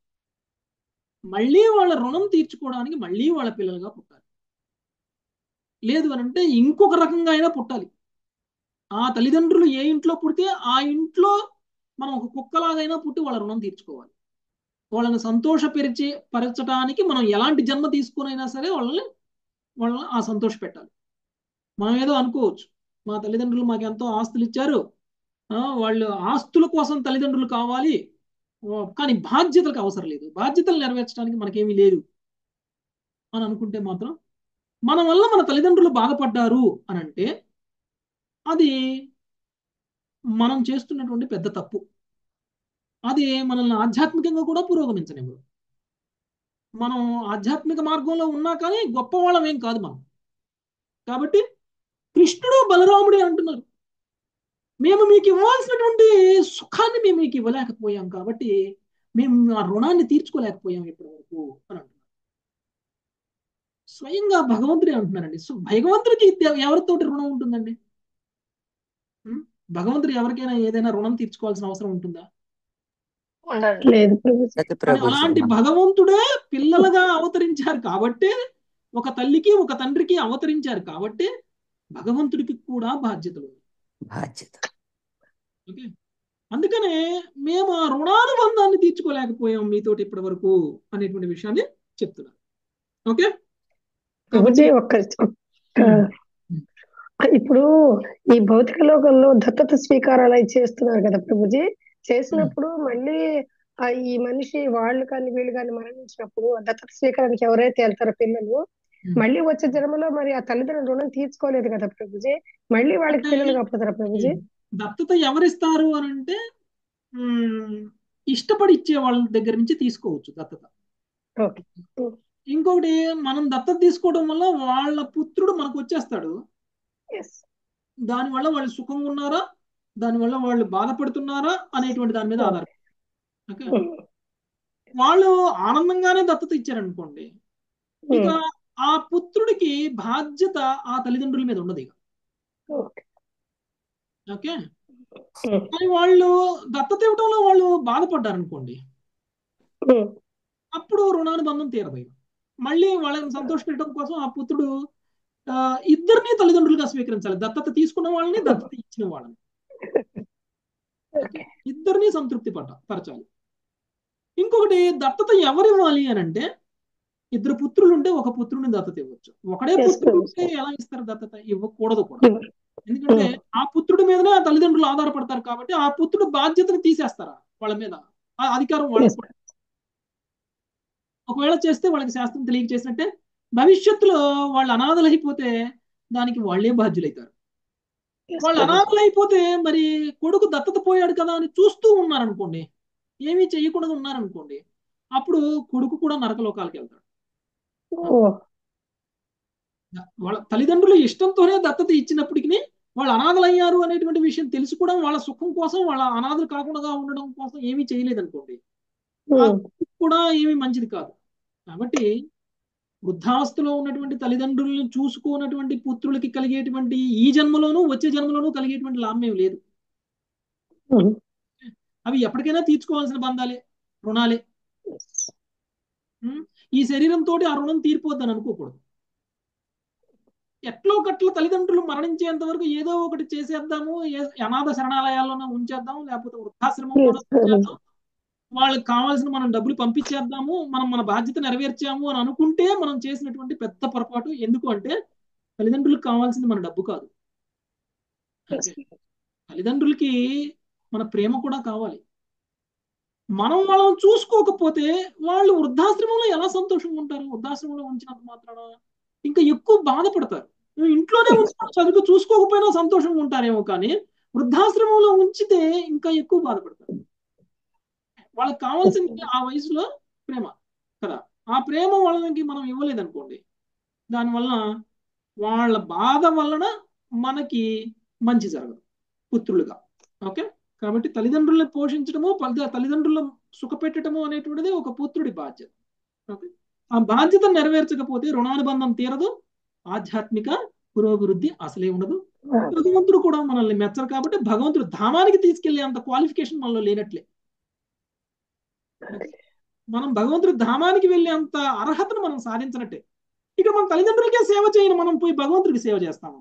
మళ్ళీ వాళ్ళ రుణం తీర్చుకోవడానికి మళ్ళీ వాళ్ళ పిల్లలుగా పుట్టాలి లేదు అని అంటే ఇంకొక రకంగా అయినా పుట్టాలి ఆ తల్లిదండ్రులు ఏ ఇంట్లో పుడితే ఆ ఇంట్లో మనం ఒక కుక్కలాగైనా పుట్టి వాళ్ళ రుణం తీర్చుకోవాలి వాళ్ళని సంతోషపరిచే పరచడానికి మనం ఎలాంటి జన్మ తీసుకునైనా సరే వాళ్ళని వాళ్ళని ఆ సంతోష పెట్టాలి మనం ఏదో అనుకోవచ్చు మా తల్లిదండ్రులు మాకు ఎంతో ఆస్తులు ఇచ్చారు ఆ, వాళ్ళు ఆస్తుల కోసం తల్లిదండ్రులు కావాలి ఓ, కానీ బాధ్యతలకు అవసరం లేదు బాధ్యతలు నెరవేర్చడానికి మనకేమీ లేదు అని అనుకుంటే మాత్రం మన వల్ల మన తల్లిదండ్రులు బాధపడ్డారు అని అంటే అది మనం చేస్తున్నటువంటి పెద్ద తప్పు అది మనల్ని ఆధ్యాత్మికంగా కూడా పురోగమించనివ్వదు మనం ఆధ్యాత్మిక మార్గంలో ఉన్నా కానీ గొప్ప వాళ్ళం ఏం కాదు మనం కాబట్టి కృష్ణుడు బలరాముడే అంటున్నారు మేము మీకు ఇవ్వాల్సినటువంటి సుఖాన్ని మేము మీకు ఇవ్వలేకపోయాం కాబట్టి మేము ఆ రుణాన్ని తీర్చుకోలేకపోయాం ఇప్పటి వరకు అని అంటున్నారు స్వయంగా భగవంతుడే అంటున్నారండి సో భగవంతుడికి దే- ఎవరితోటి రుణం ఉంటుందండి ఉం? భగవంతుడు ఎవరికైనా ఏదైనా రుణం తీర్చుకోవాల్సిన అవసరం ఉంటుందా ఉండండి లేదు ప్రభుజీ లేదు కానీ ప్రభుజీ అలాంటి భగవంతుడే పిల్లలుగా అవతరించారు కాబట్టి ఒక తల్లికి ఒక తండ్రికి అవతరించారు కాబట్టి భగవంతుడికి కూడా బాధ్యతలు ఉన్నాయి బాధ్యత ఓకే అందుకనే మేము ఆ రుణానుబంధాన్ని తీర్చుకోలేకపోయాం మీతోటి ఇప్పటి వరకు అనేటువంటి విషయాన్ని చెప్తున్నాను ఓకే ప్రభుజీ ఒక్క ఒక్క ఇప్పుడు ఈ భౌతిక లోకంలో దత్తత స్వీకారాలు అవి చేస్తున్నారు కదా ప్రభుజీ చేసినప్పుడు మళ్ళీ ఆ ఈ మనిషి వాళ్ళు కానీ వీళ్ళు కానీ మరణించినప్పుడు ఆ దత్తత స్వీకారానికి ఎవరైతే వెళ్తారో పిల్లలు మళ్ళీ వచ్చే జన్మలో మరి ఆ తల్లిదండ్రుల రుణం తీర్చుకోలేదు కదా ప్రభుజీ మళ్ళీ వాళ్ళకి అంటే పిల్లలు కాకపోతారా ప్రభుజీ దత్తత ఎవరిస్తారు అని అంటే ఉమ్, ఇష్టపడి ఇచ్చే వాళ్ళ దగ్గర నుంచి తీసుకోవచ్చు దత్తత ఓకే ఇంకొకటి మనం దత్తత తీసుకోవడం వల్ల వాళ్ళ పుత్రుడు మనకు వచ్చేస్తాడు ఎస్ దానివల్ల వాళ్ళు సుఖంగా ఉన్నారా దానివల్ల వాళ్ళు బాధపడుతున్నారా అనేటువంటి దాని మీద ఆధారపడి ఓకే వాళ్ళు ఆనందంగానే దత్తత ఇచ్చారనుకోండి ఇక ఆ పుత్రుడికి బాధ్యత ఆ తల్లిదండ్రుల మీద ఉండదు ఇక ఓకే ఓకే కానీ వాళ్ళు దత్తత ఇవ్వడంలో వాళ్ళు బాధపడ్డారు అనుకోండి అప్పుడు రుణానుబంధం తీరదు ఇక. మళ్ళీ వాళ్ళని సంతోషపెట్టడం కోసం ఆ పుత్రుడు ఆ, ఇద్దరిని తల్లిదండ్రులుగా స్వీకరించాలి దత్తత తీసుకున్న వాళ్ళని దత్తత ఇచ్చిన వాళ్ళని ఓకే ఇద్దరిని సంతృప్తి పట్ట పరచాలి ఇంకొకటి దత్తత ఎవరు ఇవ్వాలి అని అంటే ఇద్దరు పుత్రులు ఉంటే ఒక పుత్రుని దత్తత ఇవ్వచ్చు ఒకడే Yes, పుత్రుడు Prabhu. ఉంటే ఎలా ఇస్తారు దత్తత ఇవ్వకూడదు కూడా ఎందుకంటే ఆ పుత్రుడి మీదనే ఆ తల్లిదండ్రులు ఆధారపడతారు కాబట్టి ఆ పుత్రుడు బాధ్యతను తీసేస్తారా వాళ్ళ మీద ఆ అధికారం వాళ్ళకి కూడా. ఒకవేళ చేస్తే వాళ్ళకి శాస్త్రం తెలియక చేసినట్టే భవిష్యత్తులో వాళ్ళు అనాథలైపోతే దానికి వాళ్ళే బాధ్యులైతారు వాళ్ళు అనాథలైపోతే మరి కొడుకు దత్తత పోయాడు కదా అని చూస్తూ ఉన్నారనుకోండి ఏమీ చేయకుండా ఉన్నారనుకోండి అప్పుడు కొడుకు కూడా నరకలోకాలకి వెళ్తాడు వాళ్ళ తల్లిదండ్రులు ఇష్టంతోనే దత్తత ఇచ్చినప్పటికీ వాళ్ళు అనాథలయ్యారు అనేటువంటి విషయం తెలుసుకోవడం వాళ్ళ సుఖం కోసం వాళ్ళ అనాథలు కాకుండా ఉండడం కోసం ఏమీ చేయలేదనుకోండి ఆ కొడుకు కూడా ఏమీ మంచిది కాదు కాబట్టి వృద్ధావస్థలో ఉన్నటువంటి తల్లిదండ్రులను చూసుకోనటువంటి పుత్రులకి కలిగేటువంటి ఈ జన్మలోనూ వచ్చే జన్మలోనూ కలిగేటువంటి లాభం ఏమి లేదు అవి ఎప్పటికైనా తీర్చుకోవాల్సిన బంధాలే రుణాలే ఉం? ఈ శరీరంతో ఆ రుణం తీరిపోద్దని అనుకోకూడదు ఎట్లో కట్ల తల్లిదండ్రులు మరణించేంత వరకు ఏదో ఒకటి చేసేద్దాము ఏ- అనాథ శరణాలయాల్లోనే ఉంచేద్దాం లేకపోతే వృద్ధాశ్రమంలో ఉంచేద్దాం వాళ్ళకి కావాల్సిన మనం డబ్బులు పంపించేద్దాము మనం మన బాధ్యత నెరవేర్చాము అని అనుకుంటే మనం చేసినటువంటి పెద్ద పొరపాటు ఎందుకు అంటే తల్లిదండ్రులకు కావాల్సింది మన డబ్బు కాదు ఓకే. తల్లిదండ్రులకి మన ప్రేమ కూడా కావాలి మనం వాళ్ళని చూసుకోకపోతే వాళ్ళు వృద్ధాశ్రమంలో ఎలా సంతోషంగా ఉంటారు వృద్ధాశ్రమంలో ఉంచినంత మాత్రాన ఇంకా ఎక్కువ బాధపడతారు నువ్వు ఇంట్లోనే ఉంచుకొని చదువు చూసుకోకపోయినా సంతోషంగా ఉంటారేమో కానీ వృద్ధాశ్రమంలో ఉంచితే ఇంకా ఎక్కువ బాధపడతారు వాళ్ళకి కావాల్సింది ఆ వయసులో ప్రేమ కదా ఆ ప్రేమ వాళ్ళకి మనం ఇవ్వలేదనుకోండి దానివల్ల వాళ్ళ బాధ వలన మనకి మంచి జరగదు పుత్రులుగా ఓకే కాబట్టి తల్లిదండ్రులను పోషించడము పల్ద- తల్లిదండ్రులను సుఖపెట్టడము అనేటువంటిది ఒక పుత్రుడి బాధ్యత ఓకే ఆ బాధ్యత నెరవేర్చకపోతే రుణానుబంధం తీరదు ఆధ్యాత్మిక పురోభివృద్ధి అసలే ఉండదు భగవంతుడు కూడా మనల్ని మెచ్చరు కాబట్టి భగవంతుడు ధామానికి తీసుకెళ్లే అంత క్వాలిఫికేషన్ మనలో లేనట్లే మనం భగవంతుడి ధామానికి వెళ్ళే అంత అర్హతను మనం సాధించినట్టే ఇక మన తల్లిదండ్రులకే సేవ చేయను మనం పోయి భగవంతుడికి సేవ చేస్తాము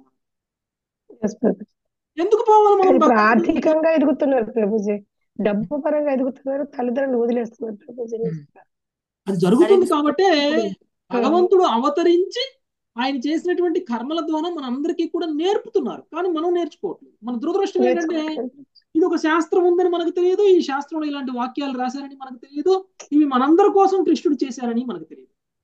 ఎందుకు పోవాలి మనం ఇప్పుడు భగవంతుడికి? ఆర్థికంగా ఎదుగుతున్నారు ప్రభుజీ డబ్బు పరంగా ఎదుగుతున్నారు తల్లిదండ్రులు వదిలేస్తున్నారు ప్రభుజీ అది జరుగుతుంది కాబట్టే భగవంతుడు అవతరించి ఆయన చేసినటువంటి కర్మల ద్వారా మన అందరికీ కూడా నేర్పుతున్నారు కానీ మనం నేర్చుకోవట్లేదు మన దురదృష్టం ఏంటంటే ఇది ఒక శాస్త్రం ఉందని మనకు తెలియదు ఈ శాస్త్రంలో ఇలాంటి వాక్యాలు రాశారని మనకు తెలియదు ఇవి మనందరి కోసం కృష్ణుడు చేశారని మనకు తెలియదు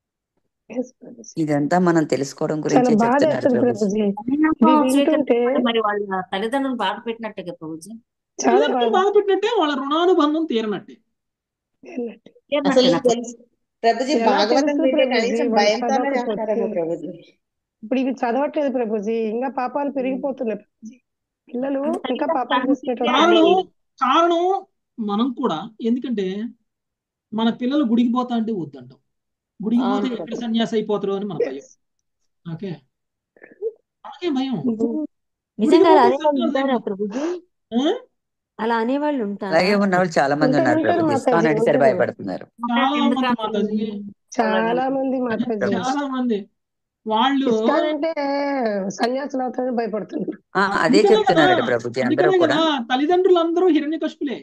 ఇదంతా మనం తెలుసుకోవడం చాలా గురించే బాధ చెప్తున్నారు వేస్తుంది ప్రభుజీ ప్రభుజీ ఇవి వింటుంటే మరి వాళ్ళ తల్లిదండ్రులు బాధ పెట్టినట్టే కదా ప్రభుజీ చాలా తల్లిదండ్రులు బాధ బాధ పెట్టినట్టే వాళ్ళ రుణానుబంధం తీరనట్టే అసలు తీరినట్టేనా తెలుసు ప్రభుజీ ఎలా భాగవతం తెలుసు వింటే ప్రభుజీ కనీసం వాళ్ళు భయంతోనే చదవకపోతే చేస్తారేమో ప్రభుజీ ఇప్పుడు ఇవి చదవట్లేదు ప్రభుజీ ఇంకా పాపాలు పెరిగిపోతున్నాయి ప్రభుజీ పిల్లలు అంత ఇంకా తల్లిదండ్రులు పాపాలు చేసినట్టు కారణం అవుతుంది కారణం మనం కూడా ఎందుకంటే మన పిల్లలు గుడికి పోతా అంటే వద్దంటాం గుడికి పోతే అవును ఎక్కడ ప్రభు సన్యాసి అయిపోతారో అని మన భయం ఓకే మనకే భయం గుడికి నిజంగా అలా పోతే అనేవాళ్ళు సన్యాసి ఉంటారా అయిపోతారు ప్రభుజీ ఆ? అలా అనేవాళ్ళు ఉంటారా అలాగే ఉన్న వాళ్ళు చాలా మంది ఉంటారు ఉన్నారు ఉంటారు ప్రభుజీ ఇస్కాన్ మాతాజీ అంటే సరే ఉంటారు భయపడుతున్నారు చాలా మంది ఎందుకంటే మాతాజీ చాలా మంది మాతాజీ ప్రభుజీ చాలా మంది వాళ్ళు ఇస్కాన్ అంటే సన్యాసులు అవుతారని భయపడుతున్నారు ఆ, అదే అందుకనే కదా చెప్తున్నారట ప్రభుజీ అందరూ అందుకనే కూడా కదా తల్లిదండ్రులు అందరూ హిరణ్యకశిపులే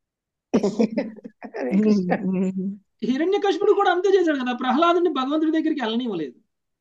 హరే కృష్ణ హిరణ్యకశిపుడు కూడా అంతే చేశాడు కదా ప్రహ్లాదుని భగవంతుడి దగ్గరికి వెళ్ళనివ్వలేదు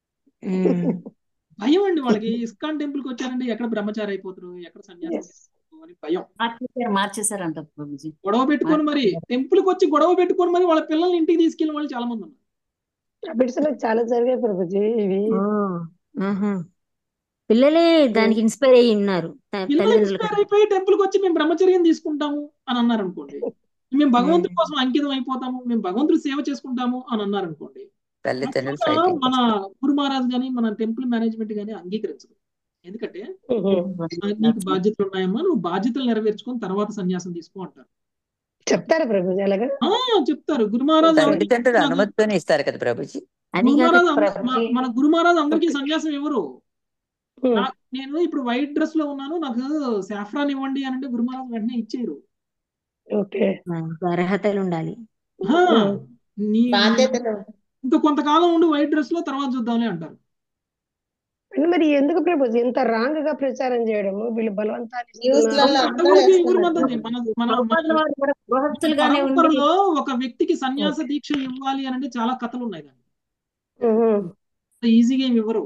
భయం అండి వాళ్ళకి ఇస్కాన్ టెంపుల్ కి వచ్చారంటే ఎక్కడ బ్రహ్మచారి అయిపోతారు ఎక్కడ సన్యాసం ఎస్ తీసుకుంటారు అని భయం మార్చేశారు మార్చేశారంట ప్రభుజీ గొడవ పెట్టుకొని మరి టెంపుల్ కి వచ్చి గొడవ పెట్టుకొని మరి వాళ్ళ పిల్లల్ని ఇంటికి తీసుకెళ్ళిన వాళ్ళు చాలా మంది ఉన్నారు బిడ్స్ లో చాలా జరిగాయి ప్రభుజీ ఇవి ఓ ఆహా. పిల్లలే దానికి ఇన్స్పైర్ అయ్యి ఉన్నారు త- పిల్లలు తల్లిదండ్రుల ఇన్స్పైర్ కన్నా అయిపోయి టెంపుల్ కి వచ్చి మేము బ్రహ్మచర్యం తీసుకుంటాము అని అన్నారు అనుకోండి మేము భగవంతుడి ఉమ్. కోసం అంకితం అయిపోతాము మేము భగవంతుడి సేవ చేసుకుంటాము అని అన్నారు అనుకోండి తల్లిదండ్రులు అక్కడ ఫైటింగ్ మన గురు మహారాజ్ గాని మన టెంపుల్ మేనేజ్మెంట్ గాని అంగీకరించదు ఎందుకంటే "ఆ, నీకు బాధ్యతలు ఉన్నాయమ్మా నువ్వు బాధ్యతలు నెరవేర్చుకొని తర్వాత సన్యాసం తీసుకో అంటారు చెప్తారా ప్రభుజీ అలాగా ఆ చెప్తారు గురు మహారాజ్ ఎవరికి తల్లిదండ్రులు నాకు అనుమతితోనే ఇస్తారు కదా ప్రభుజీ అది గురు కాదు మహారాజ్ అంద- ప్రభుజీ మన మన గురు మహారాజ్ అందరికీ ఓకే సన్యాసం ఇవ్వరు నా- నేను ఇప్పుడు వైట్ డ్రెస్ లో ఉన్నాను నాకు సాఫ్రాన్ ఇవ్వండి అని అంటే గురు మహారాజ్ వెంటనే ఇచ్చేయరు ఓకే ఆ, అర్హతలు ఉండాలి "హా, నీ బాధ్యతలు ఇంకా కొంతకాలం ఉండి వైట్ డ్రెస్ లో తర్వాత చూద్దాంలే అంటారు మరి ఎందుకు ప్రభుజీ ఇంత రాంగ్ గా ప్రచారం చేయడము వీళ్ళు బలవంతాన్ని న్యూస్ ఇస్తున్నారు లలో అందరూ అంతవరకు ఎవరు వేస్తున్నారు మద్దతు మన మన మన ప్రభుపాదుల వారు కూడా మన గృహస్థులుగానే ఉండి పరంపరలో ఒక వ్యక్తికి సన్యాస ఓకే దీక్ష ఇవ్వాలి అని అంటే చాలా కథలు ఉన్నాయి దానికి ఉహు. అంత ఈజీగా ఏమి ఇవ్వరు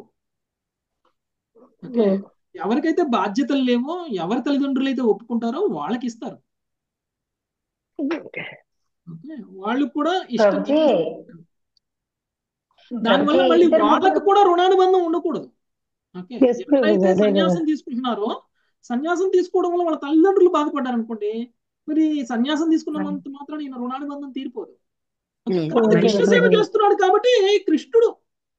ఓకే ఉమ్. ఎవరికైతే బాధ్యతలు లేవో ఎవరి తల్లిదండ్రులు అయితే ఒప్పుకుంటారో వాళ్ళకి ఇస్తారు ఓకే ఓకే వాళ్ళు కూడా ఇష్టం ప్రభుజీ దానివల్ల ప్రభుజీ మళ్ళీ ఇద్దరు వాళ్ళకు ముగ్గురు కూడా రుణానుబంధం ఉండకూడదు ఓకే ఎస్ ప్రభుజీ ఎవరైతే అదే కదా సన్యాసం తీసుకుంటున్నారో సన్యాసం తీసుకోవడం వల్ల వాళ్ళ తల్లిదండ్రులు బాధపడ్డారు అనుకోండి మరి సన్యాసం తీసుకున్నంత మాత్రాన ఈయన రుణానుబంధం తీరిపోదు ఓకే లేదు కాకపోతే ఓకే కృష్ణ మళ్ళీ సేవ ప్రభుజీ చేస్తున్నాడు కాబట్టి కృష్ణుడు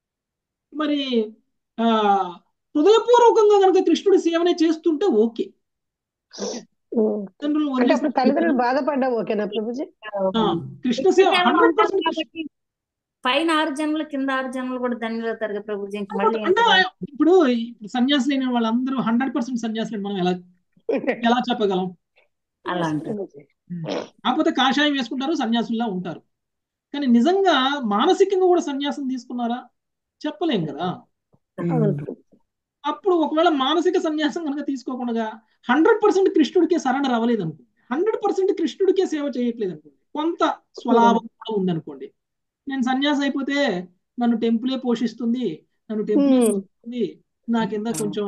మరి ఆ హృదయపూర్వకంగా కనుక కృష్ణుడి సేవనే చేస్తుంటే ఓకే ఓకే ఉమ్. తల్లిదండ్రులను అంటే వదిలేసి అప్పుడు వెళ్ళిపోతాం తల్లిదండ్రులు బాధపడ్డా ఓకేనా ప్రభుజీ ఆ, కృష్ణ సేవ సేవలో హండ్రెడ్ ఉంటారు పర్సెంట్ కాబట్టి పైన ఆరు జన్మలు కింద ఆరు జన్మలు కూడా ధన్యులు అవుతారు కదా ప్రభుజీ ఇంక మళ్ళీ అంటే ఎందుకు ఇప్పుడు సన్యాసి లేని వాళ్ళందరూ హండ్రెడ్ పర్సెంట్ సన్యాసులు మనం ఎలా ఎలా చెప్పగలం అలా ఎస్ అంటారు ప్రభుజీ కాకపోతే కాషాయం వేసుకుంటారు సన్యాసుల్లా ఉంటారు కానీ నిజంగా మానసికంగా కూడా సన్యాసం తీసుకున్నారా చెప్పలేం కదా అవును ప్రభుజీ అప్పుడు ఒకవేళ మానసిక సన్యాసం కనుక తీసుకోకుండా హండ్రెడ్ పర్సెంట్ కృష్ణుడికే సరెండర్ అవ్వలేదు అనుకోండి హండ్రెడ్ పర్సెంట్ కృష్ణుడికే సేవ చేయట్లేదు అనుకోండి కొంత స్వలాభం కూడా ఉందనుకోండి నేను సన్యాసం అయిపోతే నన్ను టెంపులే పోషిస్తుంది నన్ను టెంపులే ఉమ్. చూస్తుంది నా కింద కొంచెం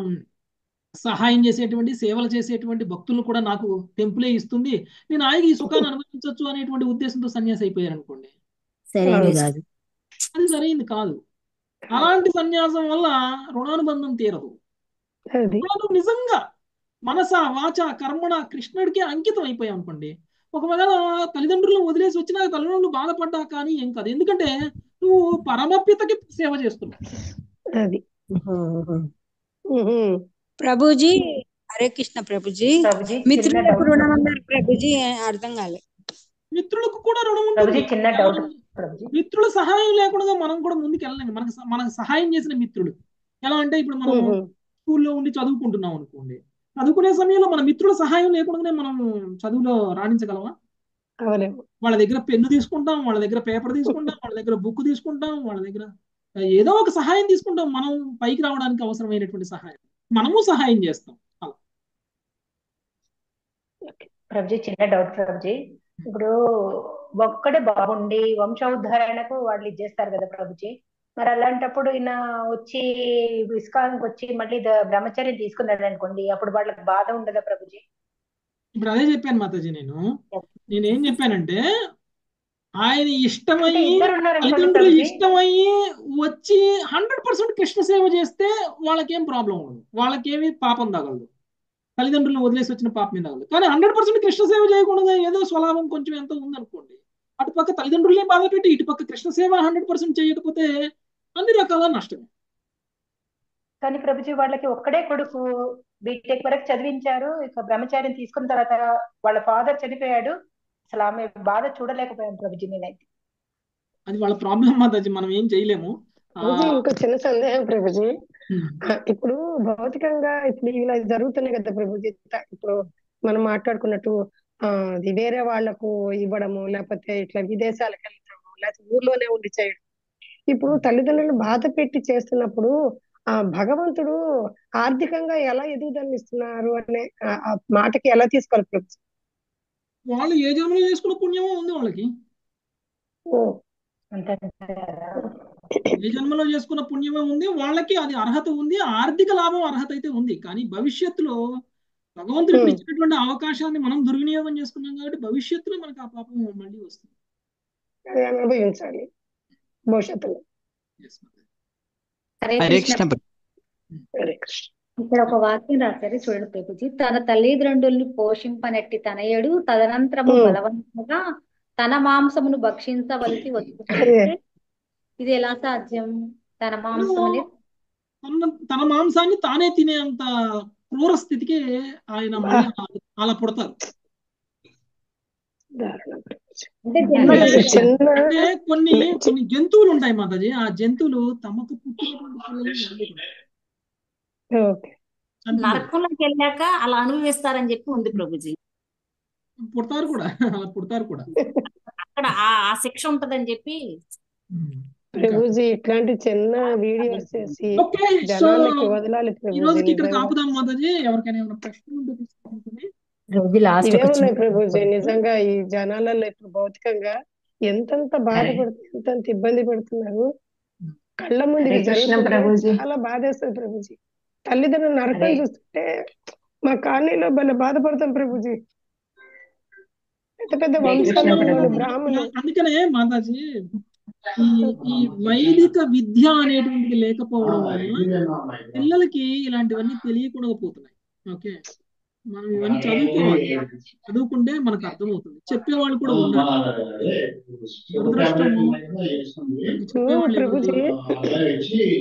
సహాయం చేసేటువంటి సేవలు చేసేటువంటి భక్తులను కూడా నాకు టెంపులే ఇస్తుంది నేను హాయిగా ఈ సుఖాన్ని అనుభవించవచ్చు అనేటువంటి ఉద్దేశంతో సన్యాసి అయిపోయారు అనుకోండి సరైనది అవును కాదు అది సరైంది కాదు అలాంటి సన్యాసం వల్ల రుణానుబంధం తీరదు అది మనం నిజంగా మనస వాచ కర్మణ కృష్ణుడికి అంకితం అయిపోయాం అనుకోండి ఒకవేళ తల్లిదండ్రులను వదిలేసి వచ్చినా తల్లిదండ్రులు బాధపడ్డా కానీ ఏం కాదు ఎందుకంటే నువ్వు పరమపితకి సేవ చేస్తున్నావు అది ఓహో. ఉహు. ప్రభుజీ హరే కృష్ణ ప్రభుజీ ప్రభుజీ చిన్న మిత్రులకు డౌట్ రుణం ప్రభుజీ అన్నారు ప్రభుజీ అర్థం కాలే మిత్రులకు కూడా రుణం ప్రభుజీ ఉంటుంది చిన్న డౌట్ ప్రభుజీ మిత్రుల సహాయం లేకుండా మనం కూడా ముందుకు వెళ్ళలేము మనకు స- మనకు సహాయం చేసిన మిత్రులు ఎలా అంటే ఇప్పుడు మనం ఉహు. స్కూల్లో ఉండి చదువుకుంటున్నాం అనుకోండి చదువుకునే సమయంలో మన మిత్రుల సహాయం లేకుండానే మనం చదువులో రాణించగలమా అవలేము వాళ్ళ దగ్గర పెన్ను తీసుకుంటాం వాళ్ళ దగ్గర పేపర్ తీసుకుంటాం వాళ్ళ దగ్గర బుక్ తీసుకుంటాం వాళ్ళ దగ్గర ఏదో ఒక సహాయం తీసుకుంటాం మనం పైకి రావడానికి అవసరమైనటువంటి సహాయం మనము సహాయం చేస్తాం అలా ప్రభుజీ చిన్న డౌట్ ప్రభుజీ ఇప్పుడు ఒక్కడే బాగుండి వంశోద్ధరణకు వాళ్ళు ఇచ్చేస్తారు కదా ప్రభుజీ మరి అలాంటప్పుడు ఈయన వచ్చి ఇస్కాన్కి వచ్చి మళ్ళీ ద- బ్రహ్మచర్యం తీసుకున్నాడు అనుకోండి అప్పుడు వాళ్ళకి బాధ ఉండదా ప్రభుజీ ఇప్పుడు అదే చెప్పాను మాతాజీ నేను నేనేం చెప్పానంటే ఆయన అంటే ఇష్టమయ్యి ఇద్దరు ఉన్నారనుకోండి తల్లిదండ్రులు ప్రభుజీ ఇష్టమయ్యి వచ్చి హండ్రెడ్ పర్సెంట్ కృష్ణ సేవ చేస్తే వాళ్ళకేం ప్రాబ్లం ఉండదు వాళ్ళకేమి పాపం తగలదు తల్లిదండ్రులను వదిలేసి వచ్చిన పాపం మీద తగలదు కానీ హండ్రెడ్ పర్సెంట్ కృష్ణ సేవ చేయకుండా ఏదో స్వలాభం కొంచెం ఎంతో ఉందనుకోండి అటుపక్క తల్లిదండ్రులే బాధ పెట్టి ఇటుపక్క కృష్ణ సేవ హండ్రెడ్ పర్సెంట్ చేయకపోతే అన్ని రకాల నష్టమే కానీ ప్రభుజీ వాళ్ళకి ఒక్కడే కొడుకు బీటెక్ వరకు చదివించారు ఇక బ్రహ్మచారిని తీసుకున్న తర్వాత వాళ్ళ ఫాదర్ చనిపోయాడు అసలు ఆమె బాధ చూడలేకపోయాను ప్రభుజీ నేనైతే అది వాళ్ళ ప్రాబ్లం మాతాజీ మనం ఏం చేయలేము ఆ, ప్రభుజీ ఇంకో చిన్న సందేహం ప్రభుజీ ఉమ్, ఆ, ఇప్పుడు భౌతికంగా ఇప్పుడు ఇలా జరుగుతున్నాయి కదా ప్రభుజీ త- ఇప్పుడు మనం మాట్లాడుకున్నట్టు ఆ అది వేరే వాళ్ళకు ఇవ్వడము లేకపోతే ఇట్లా విదేశాలకు వెళ్ళడము లేకపోతే ఊర్లోనే ఉండి చేయడం ఇప్పుడు తల్లిదండ్రులు బాధ పెట్టి చేస్తున్నప్పుడు ఆ భగవంతుడు ఆర్థికంగా ఎలా ఎదుగుదల ఇస్తున్నారు అనే ఆ ఆ మాటకి ఎలా తీసుకోవాలి ప్రభుజీ వాళ్ళు ఏ జన్మలో చేసుకున్న పుణ్యమో ఉంది వాళ్ళకి ఓ అంతే ఏ జన్మలో చేసుకున్న పుణ్యమే ఉంది వాళ్ళకి అది అర్హత ఉంది ఆర్థిక లాభం అర్హత అయితే ఉంది కానీ భవిష్యత్తులో భగవంతుడు ఇప్పుడు ఉమ్, ఇచ్చినటువంటి అవకాశాన్ని మనం దుర్వినియోగం చేసుకున్నాం కాబట్టి భవిష్యత్తులో మనకు ఆ పాపం మళ్ళీ వస్తుంది అది అనుభవించాలి భవిష్యత్తులో Yes, మాతాజీ. హరే హరే కృష్ణ కృష్ణ ప్రభు. హరే కృష్ణ ఇక్కడ ఒక వాక్యం రాశారు చూడండి ప్రభుజీ తన తల్లిదండ్రుల్ని పోషింపనట్టి తనయుడు తదనంతరము ఉమ్, బలవంతంగా తన మాంసమును భక్షించవలసి అదే వచ్చుకుంటే ఇది ఎలా సాధ్యం తన మాంసం అనేది తన తన మాంసాన్ని తానే తినేంత క్రూర స్థితికి ఆయన బా మళ్ళీ అలా అలా పుడతారు దారుణం ప్రభుజీ అంటే అంటే జన్మలో ఇది చిన్న అంటే కొన్ని కొన్ని జంతువులు ఉంటాయి మాతాజీ ఆ జంతువులు తమకు పుట్టినటువంటి పిల్లల్ని వండుకుంటాయి ఓకే చంపుకుంటాయి నరకంలోకి వెళ్ళాక అలా అనుభవిస్తారని చెప్పి ఉంది ప్రభుజీ పుడతారు కూడా అలా పుడతారు కూడా అక్కడ ఆ ఆ శిక్ష ఉంటదని చెప్పి ఉమ్. ఇంకా ప్రభుజీ ఇట్లాంటి చిన్న వీడియోస్ చేసి ఓకే సో జనాలకి వదలాలి ఈ ప్రభుజీ రోజుకి ఇక్కడ నిజంగా ఆపుదాం మాతాజీ ఎవరికైనా ఏమైనా ప్రశ్నలు ఉంటే తీసుకుంటుంది రోజు లాస్ట్ ఇవే ఒక ఉన్నాయి చిన్న ప్రభుజీ నిజంగా ఈ జనాలలో ఇప్పుడు భౌతికంగా ఎంతెంత హరే బాధపడుతు ఎంతెంత ఇబ్బంది పడుతున్నారు కళ్ళ ముందు హరే ఇవి కృష్ణ జరుగుతుంటే ప్రభుజీ చాలా బాధేస్తుంది ప్రభుజీ తల్లిదండ్రులు నరకం హరే చూస్తుంటే మా కాలనీలో భలే బాధపడతాం ప్రభుజీ పెద్ద పెద్ద హరే కృష్ణ వంశాల్లో ఉన్నోళ్ళు ప్రభుజీ బ్రాహ్మణులు అందుకనే మాతాజీ ఈ ఈ వైదిక విద్య అనేటువంటిది లేకపోవడం వలన పిల్లలకి ఇలాంటివన్నీ తెలియకుండా పోతున్నాయి ఓకే మనం ఇవన్నీ చదువుకోవాలి చదువుకుంటే మనకు అర్థమవుతుంది చెప్పేవాళ్ళు కూడా ఉండాలి దురదృష్టము మనకి ఇప్పుడు చెప్పేవాళ్ళు ఎవరు ప్రభుజీ లేరు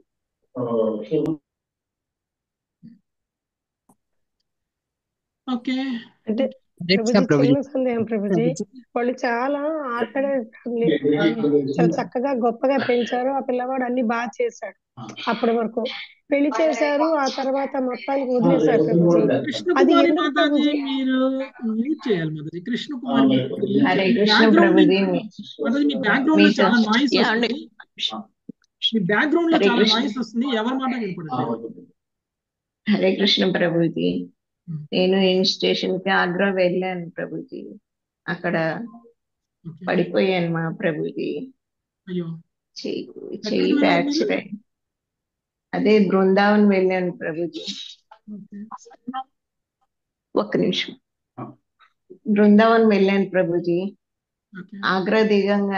ఓకే అంటే హరే కృష్ణ ప్రభుజీ ప్రభుజీ చిన్న సందేహం ప్రభుజీ ప్రభుజీ వాళ్ళు చాలా ఆర్ఫనైజ్ ఫ్యామిలీ చాలా చక్కగా గొప్పగా పెంచారు ఆ పిల్లవాడు అన్ని బాగా చేశాడు అప్పటి వరకు పెళ్లి చేశారు ఆ తర్వాత మొత్తానికి వదిలేశారు ప్రభుజీ అది కృష్ణకుమారి ఎందుకు మాతాజీ ప్రభుజీ మీరు మ్యూట్ చేయాలి మాతాజీ కృష్ణకుమారి మీరు మ్యూట్ హరే చేయాలి మీ కృష్ణ బ్యాక్గ్రౌండ్ ప్రభుజీ మాతాజీ మీ బ్యాక్గ్రౌండ్ లో మీతో చాలా నాయిస్ యా అండి వస్తుంది మీ బ్యాక్గ్రౌండ్ లో హరే చాలా కృష్ణ నాయిస్ వస్తుంది ఎవరి మాట వినపడట్లేదు హరే కృష్ణ ప్రభుజీ నేను ఇన్ స్టేషన్ కి ఆగ్రా వెళ్ళాను ప్రభుజీ అక్కడ ఓకే పడిపోయాను మా ప్రభుజీ అయ్యో చెయ్యి ఎక్కడికి చెయ్యి వెళ్ళారు మీరు ఫ్రాక్చర్ అదే బృందావన్ వెళ్ళాను ప్రభుజీ ఓకే ఒక్క నిమిషం బృందావన్ వెళ్ళాను ప్రభుజీ ఓకే ఆగ్రా దిగంగా